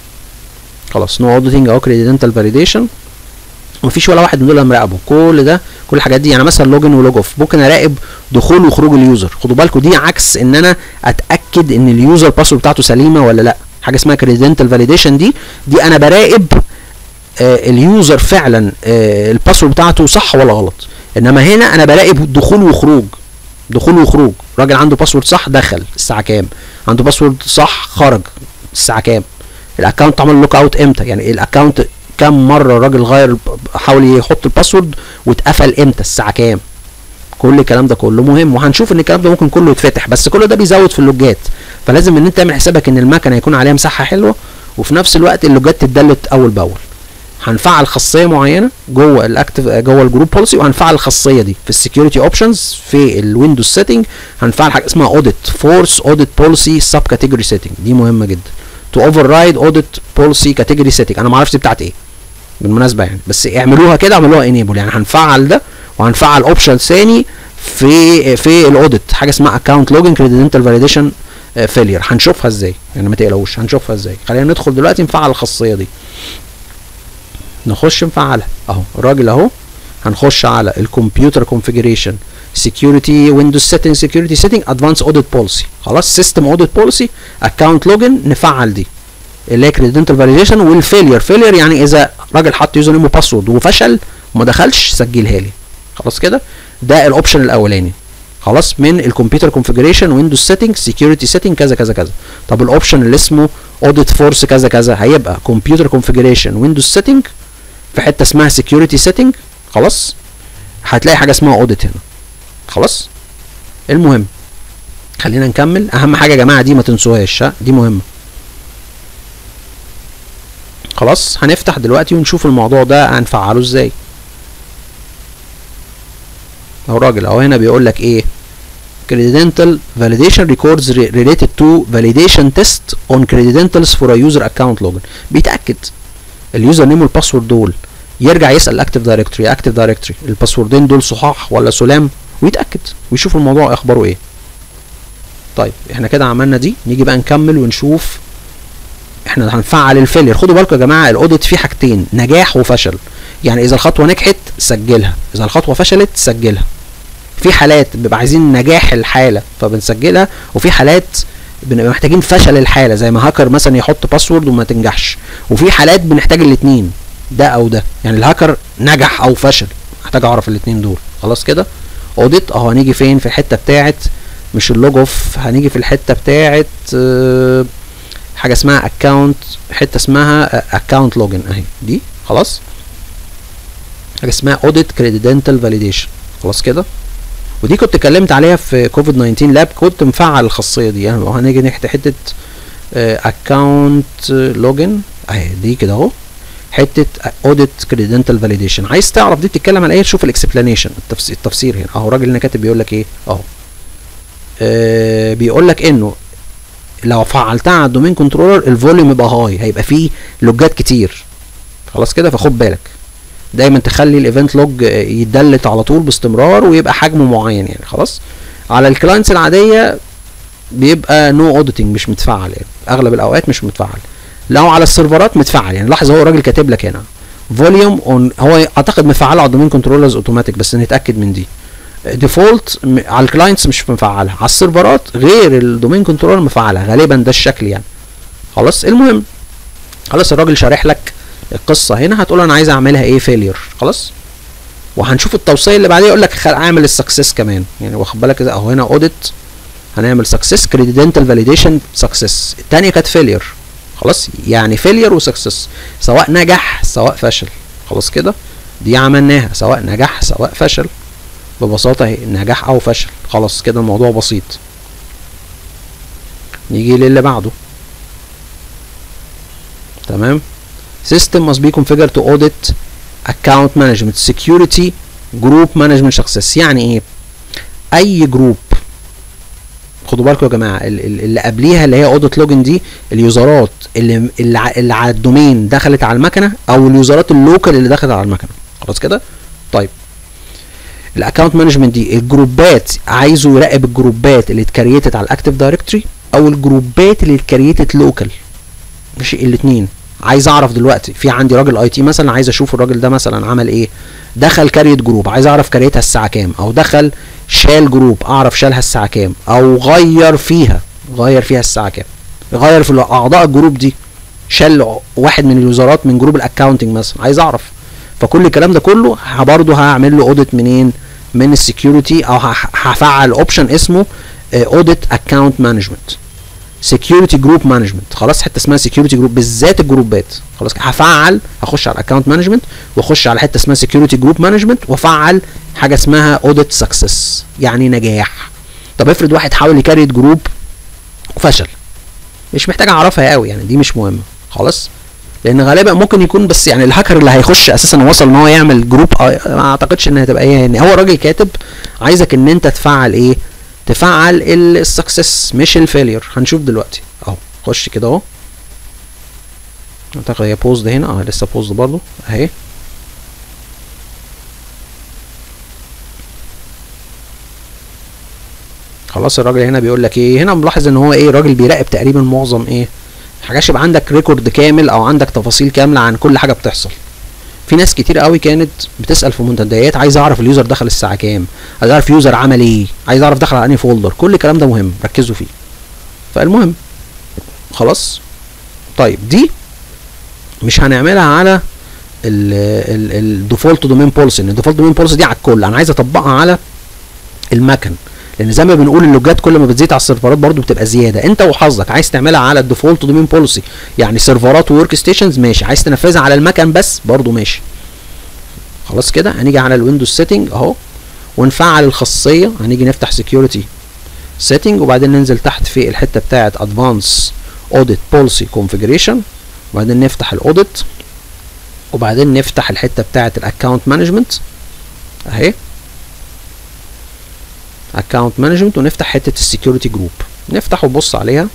خلاص نو اوديتنج او كريدنتال فاليديشن مفيش ولا واحد من دول مراقبه كل ده كل الحاجات دي يعني مثلا لوجن ولوج اوف ممكن اراقب دخول وخروج اليوزر خدوا بالكم دي عكس ان انا اتاكد ان اليوزر باسورد بتاعته سليمه ولا لا حاجه اسمها كريدنتال فاليديشن دي دي انا براقب آه اليوزر فعلا آه الباسورد بتاعته صح ولا غلط انما هنا انا براقب دخول وخروج دخول وخروج راجل عنده باسورد صح دخل الساعه كام عنده باسورد صح خرج الساعه كام الاكونت عمل لوك اوت امتى يعني الاكونت كام مره الراجل غير حاول يحط الباسورد واتقفل امتى الساعه كام كل الكلام ده كله مهم وهنشوف ان الكلام ده ممكن كله يتفتح بس كل ده بيزود في اللوجات فلازم ان انت تعمل حسابك ان المكنه يكون عليها مساحه حلوه وفي نفس الوقت اللوجات تتدلت اول باول هنفعل خاصيه معينه جوه الاكتف جوه الجروب بوليسي وهنفعل الخاصيه دي في السكيورتي اوبشنز في الويندوز سيتنج هنفعل حاجه اسمها اوديت فورس اوديت بوليسي سب كاتيجوري سيتنج دي مهمه جدا تو اوفر رايد اوديت بوليسي كاتيجوري سيتنج انا ما اعرفش دي بتاعت ايه بالمناسبه يعني بس اعملوها كده اعملوها انيبل يعني هنفعل ده وهنفعل اوبشن ثاني في في الاوديت حاجه اسمها اكونت لوجن كريدنتال فاليديشن فيلير هنشوفها ازاي يعني ما تقلقوش هنشوفها ازاي خلينا ندخل دلوقتي نفعل الخاصيه دي نخش نفعلها اهو الراجل اهو هنخش على الكمبيوتر كونفيجريشن سكيورتي ويندوز سيتنج سكيورتي سيتنج ادفانس اوديت بوليسي خلاص سيستم اوديت بوليسي اكونت لوجن نفعل دي اللي هي كريدنتال فاليديشن والفيلير فيلير يعني اذا راجل حط يوزر نيم وباسورد وفشل وما دخلش سجلها لي خلاص كده ده الاوبشن الاولاني خلاص من الكمبيوتر كونفيجريشن ويندوز سيتنج سكيورتي سيتنج كذا كذا كذا طب الاوبشن اللي اسمه اوديت فورس كذا كذا هيبقى كمبيوتر كونفيجريشن ويندوز سيتنج في حته اسمها سكيورتي سيتنج خلاص هتلاقي حاجه اسمها اوديت هنا خلاص المهم خلينا نكمل اهم حاجه يا جماعه دي ما تنسوهاش دي مهمه خلاص هنفتح دلوقتي ونشوف الموضوع ده هنفعله ازاي اهو الراجل اهو هنا بيقول لك ايه credential validation records related to validation test on credentials for a user account login بيتاكد اليوزر نيم والباسورد دول يرجع يسال الاكتيف دايركتوري اكتيف دايركتوري الباسوردين دول صحاح ولا سلام ويتاكد ويشوف الموضوع اخباره ايه طيب احنا كده عملنا دي نيجي بقى نكمل ونشوف احنا هنفعل الفيلير خدوا بالكم يا جماعه الاوديت فيه حاجتين نجاح وفشل يعني اذا الخطوه نجحت سجلها اذا الخطوه فشلت سجلها في حالات بيبقى عايزين نجاح الحاله فبنسجلها وفي حالات بنبقى محتاجين فشل الحاله زي ما هاكر مثلا يحط باسورد وما تنجحش وفي حالات بنحتاج الاثنين ده او ده يعني الهاكر نجح او فشل محتاج اعرف الاثنين دول خلاص كده اوديت اهو هنيجي فين في الحته بتاعت مش اللوج اوف هنيجي في الحته بتاعت اه حاجه اسمها اكونت حته اسمها اكونت لوجن اهي دي خلاص حاجه اسمها اوديت كريدنتال فاليديشن خلاص كده ودي كنت اتكلمت عليها في كوفيد 19 لاب كنت مفعل الخاصيه دي يعني هنيجي نحت حته اكونت لوجن اهي دي كده اهو حته اوديت كريدنتال فاليديشن عايز تعرف دي بتتكلم عن ايه شوف الاكسبلانيشن التفسير, التفسير هنا اهو الراجل هنا كاتب بيقول لك ايه اهو آه بيقول لك انه لو فعلتها على الدومين كنترولر الفوليوم يبقى هاي هيبقى فيه لوجات كتير خلاص كده فخد بالك دايما تخلي الايفنت لوج يتدلت على طول باستمرار ويبقى حجمه معين يعني خلاص على الكلاينتس العاديه بيبقى نو no اوديتنج مش متفعل يعني اغلب الاوقات مش متفعل لو على السيرفرات متفعل يعني لاحظ هو الراجل كاتب لك هنا فوليوم اون هو اعتقد مفعله على الدومين كنترولرز اوتوماتيك بس نتاكد من دي ديفولت على الكلاينتس مش مفعلها على السيرفرات غير الدومين كنترولر مفعلها غالبا ده الشكل يعني خلاص المهم خلاص الراجل شارح لك القصه هنا هتقول انا عايز اعملها ايه فيلير خلاص وهنشوف التوصيه اللي بعديها يقول لك اعمل السكسس كمان يعني واخد بالك اهو هنا اوديت هنعمل سكسس كريدنتال فاليديشن سكسس الثانيه كانت فيلير خلاص يعني فيلير وسكسس سواء نجح سواء فشل خلاص كده دي عملناها سواء نجح سواء فشل ببساطه اهي نجاح او فشل خلاص كده الموضوع بسيط نيجي للي بعده تمام system must be configured to audit account management security group management success يعني ايه اي جروب خدوا بالكم يا جماعه ال- ال- اللي قبليها اللي هي اوديت لوجن دي اليوزرات اللي اللي ع- اللي على الدومين دخلت على المكنه او اليوزرات اللوكال اللي دخلت على المكنه خلاص كده طيب الاكونت مانجمنت دي الجروبات عايزه يراقب الجروبات اللي اتكريتت على الاكتيف دايركتوري او الجروبات اللي اتكريتت لوكال مش الاثنين عايز اعرف دلوقتي في عندي راجل اي تي مثلا عايز اشوف الراجل ده مثلا عمل ايه دخل كاريت جروب عايز اعرف كريتها الساعه كام او دخل شال جروب اعرف شالها الساعه كام او غير فيها غير فيها الساعه كام غير في اعضاء الجروب دي شال واحد من اليوزرات من جروب الاكاونتنج مثلا عايز اعرف فكل الكلام ده كله برضه هعمل له اوديت منين من السكيورتي او هح- هفعل اوبشن اسمه اوديت اكاونت مانجمنت سكيورتي جروب مانجمنت خلاص حته اسمها سكيورتي جروب بالذات الجروبات خلاص هفعل هخش على الاكونت مانجمنت واخش على حته اسمها سكيورتي جروب مانجمنت وافعل حاجه اسمها اوديت سكسس يعني نجاح طب افرض واحد حاول يكريت جروب وفشل مش محتاج اعرفها قوي يعني دي مش مهمه خلاص لان غالبا ممكن يكون بس يعني الهاكر اللي هيخش اساسا وصل ان هو يعمل جروب آه، ما اعتقدش انها هتبقى ايه يعني هو راجل كاتب عايزك ان انت تفعل ايه تفعل السكسس مش الفيلير هنشوف دلوقتي اهو خش كده اهو اعتقد هي بوزد هنا اه لسه بوزد برضو اهي خلاص الراجل هنا بيقول لك ايه هنا ملاحظ ان هو ايه راجل بيراقب تقريبا معظم ايه حاجاش يبقى عندك ريكورد كامل او عندك تفاصيل كامله عن كل حاجه بتحصل في ناس كتير قوي كانت بتسال في منتديات عايز اعرف اليوزر دخل الساعه كام عايز اعرف يوزر عمل ايه عايز اعرف دخل على انهي فولدر كل الكلام ده مهم ركزوا فيه فالمهم خلاص طيب دي مش هنعملها على الديفولت دومين بوليسي ان الديفولت دومين بوليسي دي على الكل انا عايز اطبقها على المكن لان زي ما بنقول اللوجات كل ما بتزيد على السيرفرات برضو بتبقى زياده انت وحظك عايز تعملها على الديفولت دومين بوليسي يعني سيرفرات وورك ستيشنز ماشي عايز تنفذها على المكن بس برضو ماشي خلاص كده هنيجي على الويندوز سيتنج اهو ونفعل الخاصيه هنيجي نفتح سكيورتي سيتنج وبعدين ننزل تحت في الحته بتاعه ادفانس اوديت بوليسي كونفيجريشن وبعدين نفتح الاوديت وبعدين نفتح الحته بتاعه الاكونت مانجمنت اهي اكونت مانجمنت ونفتح حته السكيورتي جروب نفتح ونبص عليها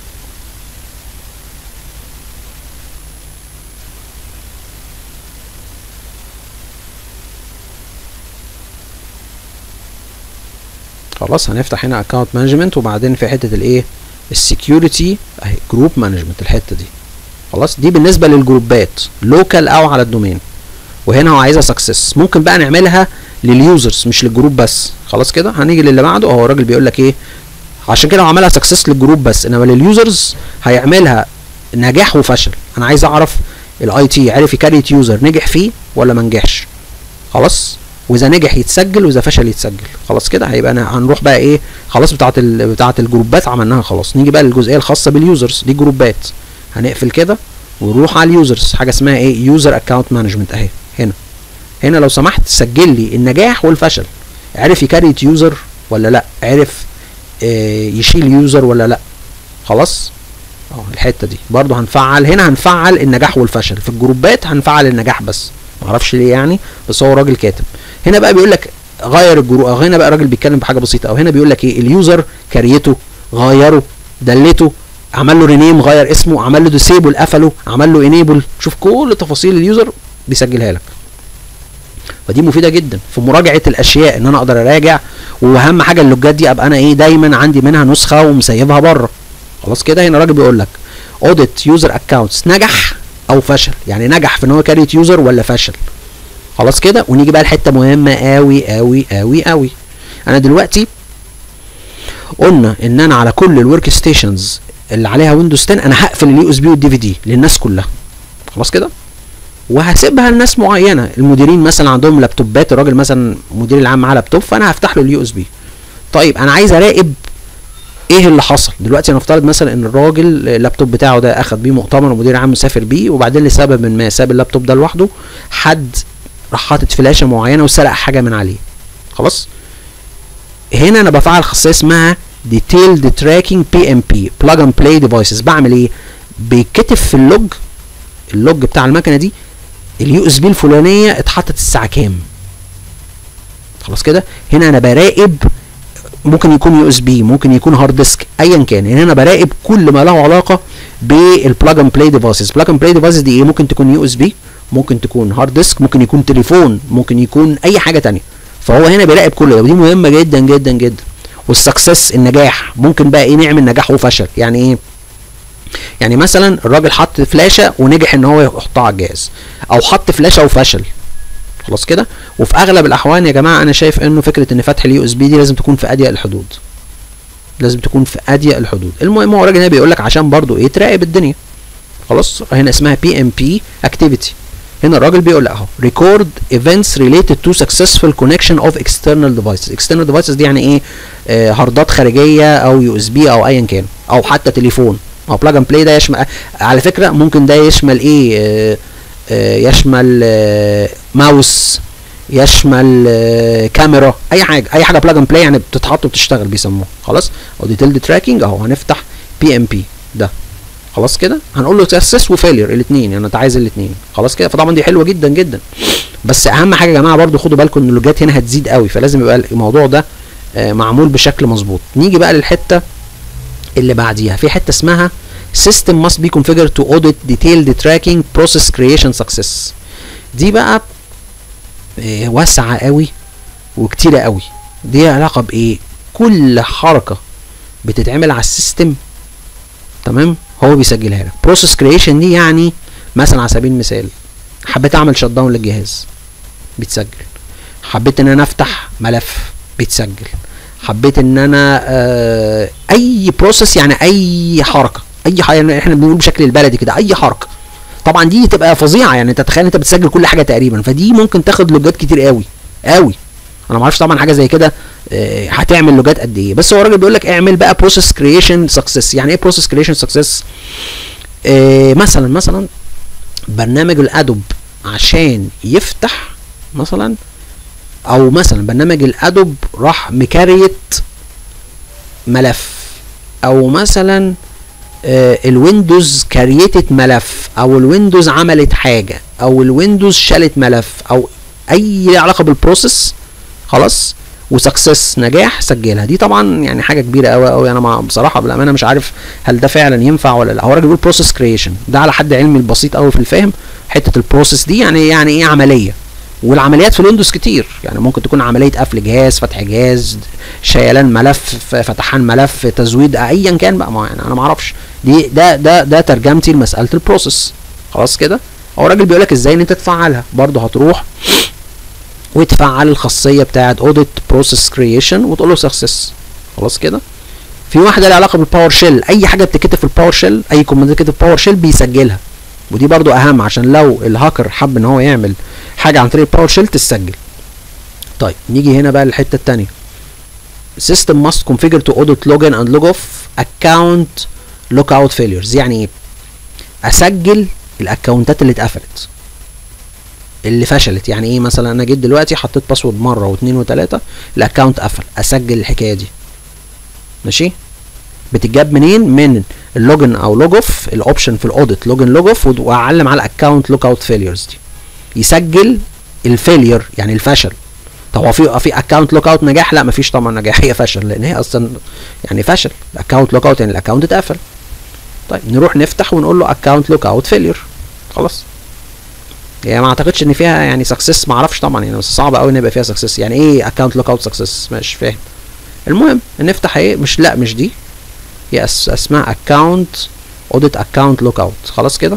خلاص هنفتح هنا اكونت مانجمنت وبعدين في حته الايه السكيورتي اهي جروب مانجمنت الحته دي خلاص دي بالنسبه للجروبات لوكال او على الدومين وهنا هو عايزها سكسس ممكن بقى نعملها لليوزرز مش للجروب بس خلاص كده هنيجي للي بعده اهو الراجل بيقول لك ايه عشان كده هو عملها سكسس للجروب بس انما لليوزرز هيعملها نجاح وفشل انا عايز اعرف الاي تي عرف يكريت يوزر نجح فيه ولا ما نجحش خلاص واذا نجح يتسجل واذا فشل يتسجل خلاص كده هيبقى انا هنروح بقى ايه خلاص بتاعه ال... بتاعه الجروبات عملناها خلاص نيجي بقى للجزئيه الخاصه باليوزرز دي جروبات هنقفل كده ونروح على اليوزرز حاجه اسمها ايه يوزر اكونت مانجمنت اهي هنا هنا لو سمحت سجل لي النجاح والفشل عرف يكريت يوزر ولا لا عرف آه يشيل يوزر ولا لا خلاص اه الحته دي برضو هنفعل هنا هنفعل النجاح والفشل في الجروبات هنفعل النجاح بس معرفش ليه يعني بس هو راجل كاتب هنا بقى بيقول لك غير الجروب او هنا بقى راجل بيتكلم بحاجه بسيطه او هنا بيقول لك ايه اليوزر كريته غيره دلته عمل له رينيم غير اسمه عمل له ديسيبل قفله عمل له انيبل شوف كل تفاصيل اليوزر بيسجلها لك فدي مفيده جدا في مراجعه الاشياء ان انا اقدر اراجع واهم حاجه اللوجات دي ابقى انا ايه دايما عندي منها نسخه ومسيبها بره خلاص كده هنا الراجل بيقول لك اوديت يوزر اكونتس نجح او فشل يعني نجح في ان هو كاريت يوزر ولا فشل خلاص كده ونيجي بقى لحته مهمه قوي قوي قوي قوي انا دلوقتي قلنا ان انا على كل الورك ستيشنز اللي عليها ويندوز 10 انا هقفل اليو اس بي والدي في دي للناس كلها خلاص كده وهسيبها لناس معينه المديرين مثلا عندهم لابتوبات الراجل مثلا مدير العام معاه لابتوب فانا هفتح له اليو اس بي طيب انا عايز اراقب ايه اللي حصل دلوقتي نفترض مثلا ان الراجل اللابتوب بتاعه ده اخد بيه مؤتمر ومدير عام مسافر بيه وبعدين لسبب ما ساب اللابتوب ده لوحده حد راح حاطط فلاشه معينه وسرق حاجه من عليه خلاص هنا انا بفعل خاصيه اسمها detailed tracking PMP plug and play devices بعمل ايه بيتكتب في اللوج اللوج بتاع المكنه دي اليو اس بي الفلانيه اتحطت الساعه كام خلاص كده هنا انا براقب ممكن يكون يو اس بي ممكن يكون هارد ديسك ايا كان هنا انا براقب كل ما له علاقه بالبلاج اند بلاي ديفايسز بلاج اند بلاي ديفايسز دي ايه ممكن تكون يو اس بي ممكن تكون هارد ديسك ممكن يكون تليفون ممكن يكون اي حاجه تانية فهو هنا بيراقب كل ده ودي مهمه جدا جدا جدا والسكسس النجاح ممكن بقى ايه نعمل نجاح وفشل يعني ايه يعني مثلا الراجل حط فلاشه ونجح ان هو يحطها على الجهاز او حط فلاشه وفشل خلاص كده وفي اغلب الاحوال يا جماعه انا شايف انه فكره ان فتح اليو اس بي دي لازم تكون في اضيق الحدود لازم تكون في اضيق الحدود المهم هو الراجل هنا بيقول لك عشان برضو ايه تراقب الدنيا خلاص هنا اسمها بي ام بي اكتيفيتي هنا الراجل بيقول لك اهو ريكورد ايفنتس ريليتد تو سكسسفul كونكشن اوف اكسترنال ديفايسز اكسترنال ديفايسز دي يعني ايه آه هاردات خارجيه او يو اس بي او ايا كان او حتى تليفون او بلاج اند بلاي ده يشمل على فكره ممكن ده يشمل ايه آه آه يشمل آه ماوس يشمل آه كاميرا اي حاجه اي حاجه بلاج اند بلاي يعني بتتحط وبتشتغل بيسموها خلاص او ديتيلد تراكنج اهو هنفتح بي ام بي ده خلاص كده هنقول له سكسس وفيلير الاثنين يعني انت عايز الاثنين خلاص كده فطبعا دي حلوه جدا جدا بس اهم حاجه يا جماعه برضو خدوا بالكم ان اللوجات هنا هتزيد قوي فلازم يبقى الموضوع ده آه معمول بشكل مظبوط نيجي بقى للحته اللي بعديها في حته اسمها system must be configured to audit detailed tracking process creation success دي بقى آه واسعه قوي وكتيره قوي دي علاقه بايه كل حركه بتتعمل على السيستم تمام هو بيسجلها لك بروسيس كرييشن دي يعني مثلا على سبيل المثال حبيت اعمل شت داون للجهاز بيتسجل حبيت ان انا افتح ملف بيتسجل حبيت ان انا آه اي بروسيس يعني اي حركه اي حاجه يعني احنا بنقول بشكل البلدي كده اي حركه طبعا دي تبقى فظيعه يعني انت تخيل انت بتسجل كل حاجه تقريبا فدي ممكن تاخد لوجات كتير قوي قوي انا ما اعرفش طبعا حاجه زي كده آه هتعمل لوجات قد ايه بس هو الراجل بيقول لك اعمل بقى بروسيس كرييشن سكسس يعني ايه بروسيس كرييشن سكسس مثلا مثلا برنامج الادوب عشان يفتح مثلا او مثلا برنامج الادوب راح مكريت ملف او مثلا آه الويندوز كريتت ملف او الويندوز عملت حاجه او الويندوز شالت ملف او اي علاقه بالبروسيس خلاص وسكسس نجاح سجلها دي طبعا يعني حاجه كبيره قوي قوي انا مع بصراحه بالامانه مش عارف هل ده فعلا ينفع ولا لا هو الراجل بيقول بروسيس كرييشن ده على حد علمي البسيط قوي في الفهم حته البروسيس دي يعني يعني ايه عمليه والعمليات في الويندوز كتير يعني ممكن تكون عمليه قفل جهاز فتح جهاز شيلان ملف فتحان ملف تزويد ايا كان بقى ما يعني انا ما اعرفش دي ده ده ده ترجمتي لمساله البروسيس خلاص كده هو الراجل بيقول لك ازاي ان انت تفعلها برضه هتروح وتفعل الخاصيه بتاعه اوديت بروسيس كرييشن وتقول له سكسس خلاص كده في واحده لها علاقه بالباور شيل اي حاجه بتتكتب في الباور شيل اي كوماند بتتكتب في الباور شيل بيسجلها ودي برضو اهم عشان لو الهاكر حب ان هو يعمل حاجه عن طريق الباور شيل تسجل طيب نيجي هنا بقى للحته الثانيه system must configure to audit login and log off account lookout failures يعني ايه اسجل الاكونتات اللي اتقفلت اللي فشلت يعني ايه مثلا انا جيت دلوقتي حطيت باسورد مره واثنين وثلاثه الاكونت قفل اسجل الحكايه دي ماشي بتتجاب منين من اللوجن او لوج اوف الاوبشن في الاوديت لوجن لوج اوف واعلم على الاكونت لوك اوت فيليرز دي يسجل الفيلير يعني الفشل طب هو في في اكونت لوك اوت نجاح لا مفيش طبعا نجاح هي فشل لان هي اصلا يعني فشل الاكونت لوك اوت يعني الاكونت اتقفل طيب نروح نفتح ونقول له اكونت لوك اوت فيلير خلاص يعني ما اعتقدش ان فيها يعني سكسس ما اعرفش طبعا يعني بس صعب قوي ان يبقى فيها سكسس يعني ايه اكونت لوك اوت سكسس مش فاهم المهم نفتح ايه مش لا مش دي هي أس اسمها اكونت اوديت اكونت لوك اوت خلاص كده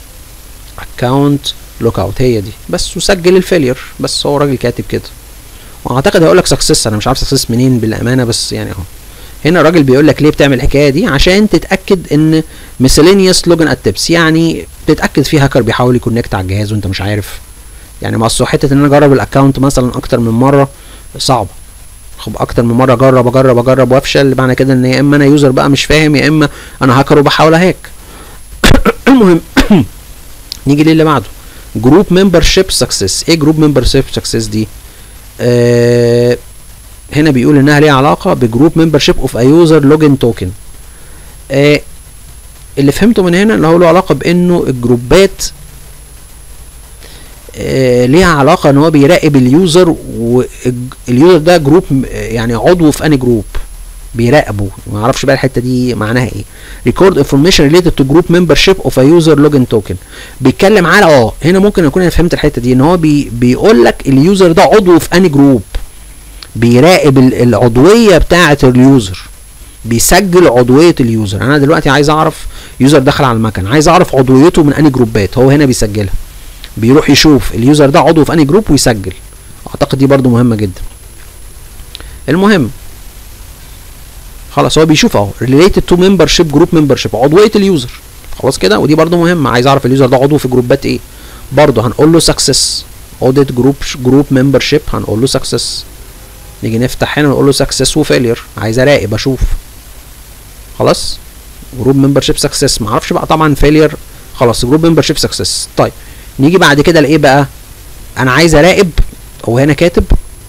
اكونت لوك اوت هي دي بس وسجل الفيلير بس هو راجل كاتب كده واعتقد هيقول لك سكسس انا مش عارف سكسس منين بالامانه بس يعني اهو هنا الراجل بيقول لك ليه بتعمل الحكايه دي عشان تتاكد ان miscellaneous لوجن اتبس يعني تتاكد في هاكر بيحاول يكونكت على الجهاز وانت مش عارف يعني ما اصل حته ان انا اجرب الاكونت مثلا اكتر من مره صعبه خب اكتر من مره اجرب اجرب اجرب وافشل معنى كده ان يا اما انا يوزر بقى مش فاهم يا اما انا هاكر وبحاول اهاك المهم نيجي للي بعده جروب ممبر شيب سكسس ايه جروب ممبر شيب سكسس دي آه هنا بيقول انها ليها علاقه بجروب ممبر شيب اوف ا يوزر لوجن توكن اللي فهمته من هنا ان هو له علاقه بانه الجروبات آه ليها علاقه ان هو بيراقب اليوزر واليوزر ده جروب يعني عضو في اني جروب بيراقبه ما اعرفش بقى الحته دي معناها ايه ريكورد انفورميشن ريليتد تو جروب ممبرشيب اوف ا يوزر لوجن توكن بيتكلم على اه هنا ممكن اكون انا فهمت الحته دي ان هو بي بيقول لك اليوزر ده عضو في اني جروب بيراقب العضويه بتاعه اليوزر بيسجل عضويه اليوزر انا دلوقتي عايز اعرف يوزر دخل على المكان عايز اعرف عضويته من اني جروبات هو هنا بيسجلها بيروح يشوف اليوزر ده عضو في اني جروب ويسجل اعتقد دي برضو مهمه جدا المهم خلاص هو بيشوف اهو ريليتد تو ممبرشيب جروب ممبرشيب عضويه اليوزر خلاص كده ودي برضو مهمه عايز اعرف اليوزر ده عضو في جروبات ايه برضو هنقول له سكسس اوديت جروب جروب ممبرشيب هنقول له سكسس نيجي نفتح هنا ونقول له سكسس وفيلير عايز اراقب اشوف خلاص جروب ممبرشيب سكسس ما اعرفش بقى طبعا فيلير خلاص جروب ممبرشيب سكسس طيب نيجي بعد كده لايه بقى انا عايز اراقب هو هنا كاتب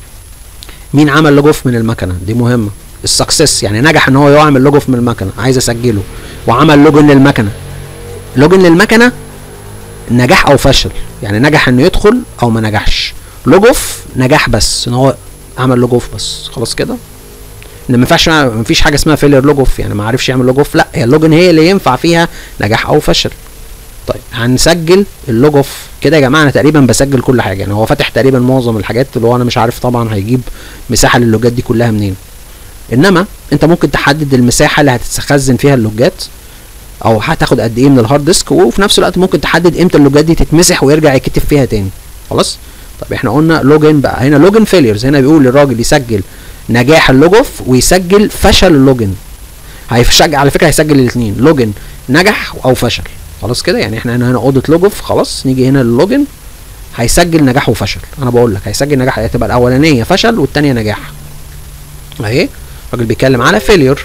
مين عمل لوج اوف من المكنه دي مهمه السكسس يعني نجح ان هو يعمل لوج اوف من المكنه عايز اسجله وعمل لوجن للمكنه لوجن للمكنه نجاح او فشل يعني نجح انه يدخل او ما نجحش لوج اوف نجاح بس ان هو عمل لوج اوف بس خلاص كده ان ما ينفعش ما فيش حاجه اسمها فيلير لوج اوف يعني ما عرفش يعمل لوج اوف لا هي اللوجن هي اللي ينفع فيها نجاح او فشل طيب هنسجل اللوج اوف كده يا جماعه انا تقريبا بسجل كل حاجه يعني هو فاتح تقريبا معظم الحاجات اللي هو انا مش عارف طبعا هيجيب مساحه للوجات دي كلها منين انما انت ممكن تحدد المساحه اللي هتتخزن فيها اللوجات او هتاخد قد ايه من الهارد ديسك وفي نفس الوقت ممكن تحدد امتى اللوجات دي تتمسح ويرجع يكتب فيها تاني خلاص طب احنا قلنا لوجن بقى هنا لوجن فيليرز هنا بيقول للراجل يسجل نجاح اللوج اوف ويسجل فشل اللوجن هيسجل على فكره هيسجل الاثنين لوجن نجح او فشل خلاص كده يعني احنا هنا اوديت لوج اوف خلاص نيجي هنا للوجن هيسجل نجاح وفشل انا بقول لك هيسجل نجاح هتبقى الاولانيه فشل والثانيه نجاح اهي الراجل بيتكلم على فيلير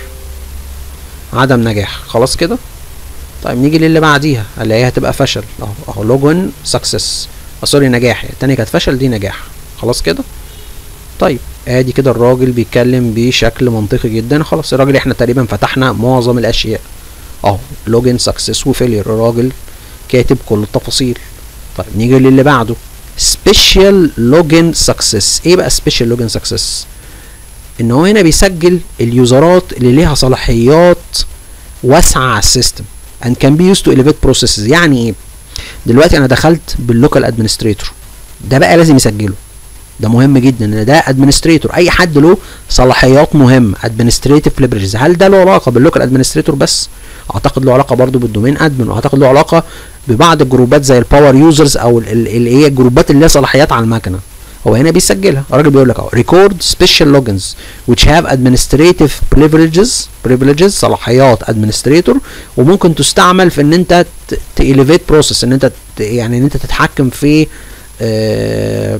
عدم نجاح خلاص كده طيب نيجي للي بعديها اللي هي هتبقى فشل اهو اهو لوجن سكسس سوري نجاح التانية كانت فشل دي نجاح خلاص كده طيب ادي كده الراجل بيتكلم بشكل منطقي جدا خلاص الراجل احنا تقريبا فتحنا معظم الاشياء اهو لوجن سكسس وفيلير الراجل كاتب كل التفاصيل طيب نيجي للي بعده سبيشال لوجن سكسس ايه بقى سبيشال لوجن سكسس ان هو هنا بيسجل اليوزرات اللي ليها صلاحيات واسعه على السيستم and can be used to elevate processes يعني ايه دلوقتي انا دخلت باللوكال ادمنستريتور ده بقى لازم يسجله ده مهم جدا ان ده ادمنستريتور اي حد له صلاحيات مهمه ادمنستريتيف ليبرجز هل ده له علاقه باللوكال ادمنستريتور بس اعتقد له علاقه برضو بالدومين ادمن واعتقد له علاقه ببعض الجروبات زي الباور يوزرز او اللي هي الجروبات اللي ليها صلاحيات على المكنه هو هنا بيسجلها الراجل بيقول لك اهو ريكورد سبيشال لوجنز which have administrative privileges privileges صلاحيات ادمنستريتور وممكن تستعمل في ان انت تيليفيت بروسيس ان انت يعني ان انت تتحكم في آه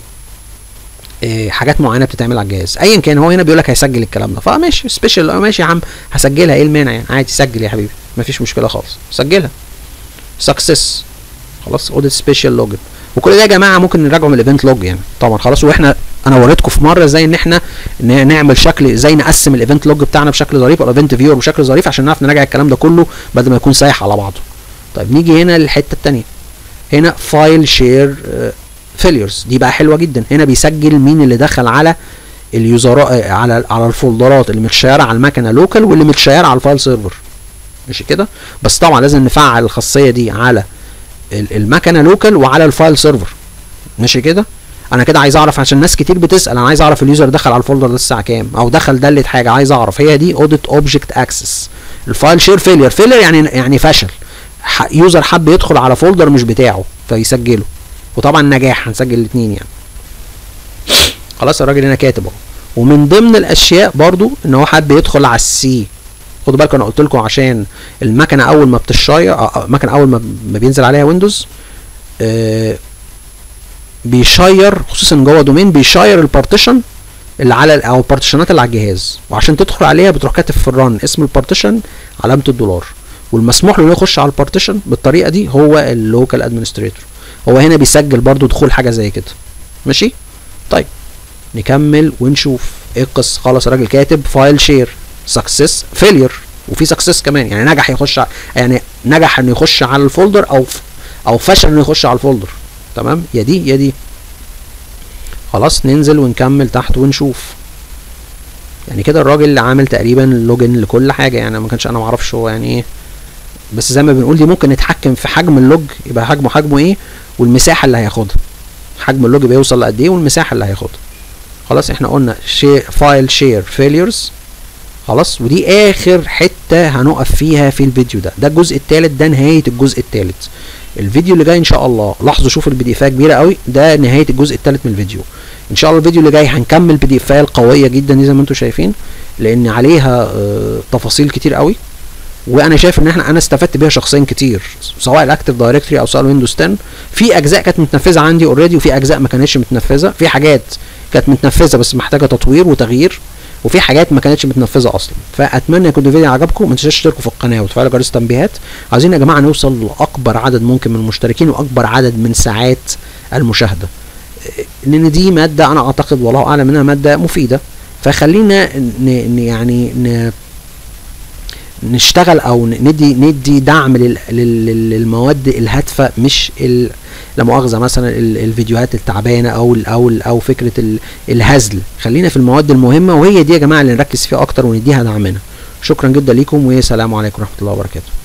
حاجات معينه بتتعمل على الجهاز ايا كان هو هنا بيقول لك هيسجل الكلام ده فماشي سبيشال ماشي يا عم هسجلها ايه المانع يعني عادي سجل يا حبيبي مفيش مشكله خالص سجلها سكسس خلاص اوديت سبيشال لوجن وكل ده يا جماعه ممكن نراجعه من الايفنت لوج يعني طبعا خلاص واحنا انا وريتكم في مره ازاي ان احنا نعمل شكل ازاي نقسم الايفنت لوج بتاعنا بشكل ظريف او الايفنت فيور بشكل ظريف عشان نعرف نراجع الكلام ده كله بدل ما يكون سايح على بعضه طيب نيجي هنا للحته الثانيه هنا فايل شير فيليرز دي بقى حلوه جدا هنا بيسجل مين اللي دخل على اليوزر على على الفولدرات اللي متشيره على المكنه لوكال واللي متشيره على الفايل سيرفر ماشي كده بس طبعا لازم نفعل الخاصيه دي على المكنه لوكال وعلى الفايل سيرفر ماشي كده انا كده عايز اعرف عشان ناس كتير بتسال انا عايز اعرف اليوزر دخل على الفولدر ده الساعه كام او دخل دلت حاجه عايز اعرف هي دي اوديت اوبجكت اكسس الفايل شير فيلير فيلير يعني يعني فشل يوزر حب يدخل على فولدر مش بتاعه فيسجله وطبعا نجاح هنسجل الاثنين يعني خلاص الراجل هنا كاتب اهو ومن ضمن الاشياء برضو ان هو حب يدخل على السي خدوا بالكم انا قلت لكم عشان المكنه اول ما بتشير المكنه اول ما بينزل عليها ويندوز آه بيشير خصوصا جوه دومين بيشير البارتيشن اللي على او البارتيشنات اللي على الجهاز وعشان تدخل عليها بتروح كاتب في الرن اسم البارتيشن علامه الدولار والمسموح له يخش على البارتيشن بالطريقه دي هو اللوكال ادمنستريتور هو هنا بيسجل برضو دخول حاجه زي كده ماشي طيب نكمل ونشوف ايه القصه خلاص الراجل كاتب فايل شير سكسس فيلير وفي سكسس كمان يعني نجح يخش ع- يعني نجح انه يخش على الفولدر او ف- او فشل انه يخش على الفولدر تمام يا دي يا دي خلاص ننزل ونكمل تحت ونشوف يعني كده الراجل عامل تقريبا لوجن لكل حاجه يعني ما كانش انا ما اعرفش هو يعني ايه بس زي ما بنقول دي ممكن نتحكم في حجم اللوج يبقى حجمه حجمه ايه والمساحه اللي هياخدها حجم اللوج بيوصل لقد ايه والمساحه اللي هياخدها خلاص احنا قلنا شير فايل شير فيليرز خلاص ودي اخر حته هنقف فيها في الفيديو ده ده الجزء الثالث ده نهايه الجزء الثالث الفيديو اللي جاي ان شاء الله لاحظوا شوفوا البي دي افات كبيره قوي ده نهايه الجزء الثالث من الفيديو ان شاء الله الفيديو اللي جاي هنكمل بي دي افات قويه جدا دي زي ما انتم شايفين لان عليها آه، تفاصيل كتير قوي وانا شايف ان احنا انا استفدت بيها شخصيا كتير سواء الاكتيف دايركتوري او سواء ويندوز 10 في اجزاء كانت متنفذه عندي اوريدي وفي اجزاء ما كانتش متنفذه في حاجات كانت متنفذه بس محتاجه تطوير وتغيير وفي حاجات ما كانتش متنفذه اصلا فاتمنى يكون الفيديو عجبكم ما تنسوش تشتركوا في القناه وتفعلوا جرس التنبيهات عايزين يا جماعه نوصل لاكبر عدد ممكن من المشتركين واكبر عدد من ساعات المشاهده إيه، لان دي ماده انا اعتقد والله اعلم انها ماده مفيده فخلينا ن ن يعني ن نشتغل او ندي ندي دعم لل- لل- للمواد الهادفه مش ال- لا مؤاخذه مثلا ال- الفيديوهات التعبانه او ال او ال او فكره ال- الهزل خلينا في المواد المهمه وهي دي يا جماعه اللي نركز فيها اكتر ونديها دعمنا شكرا جدا ليكم والسلام عليكم ورحمه الله وبركاته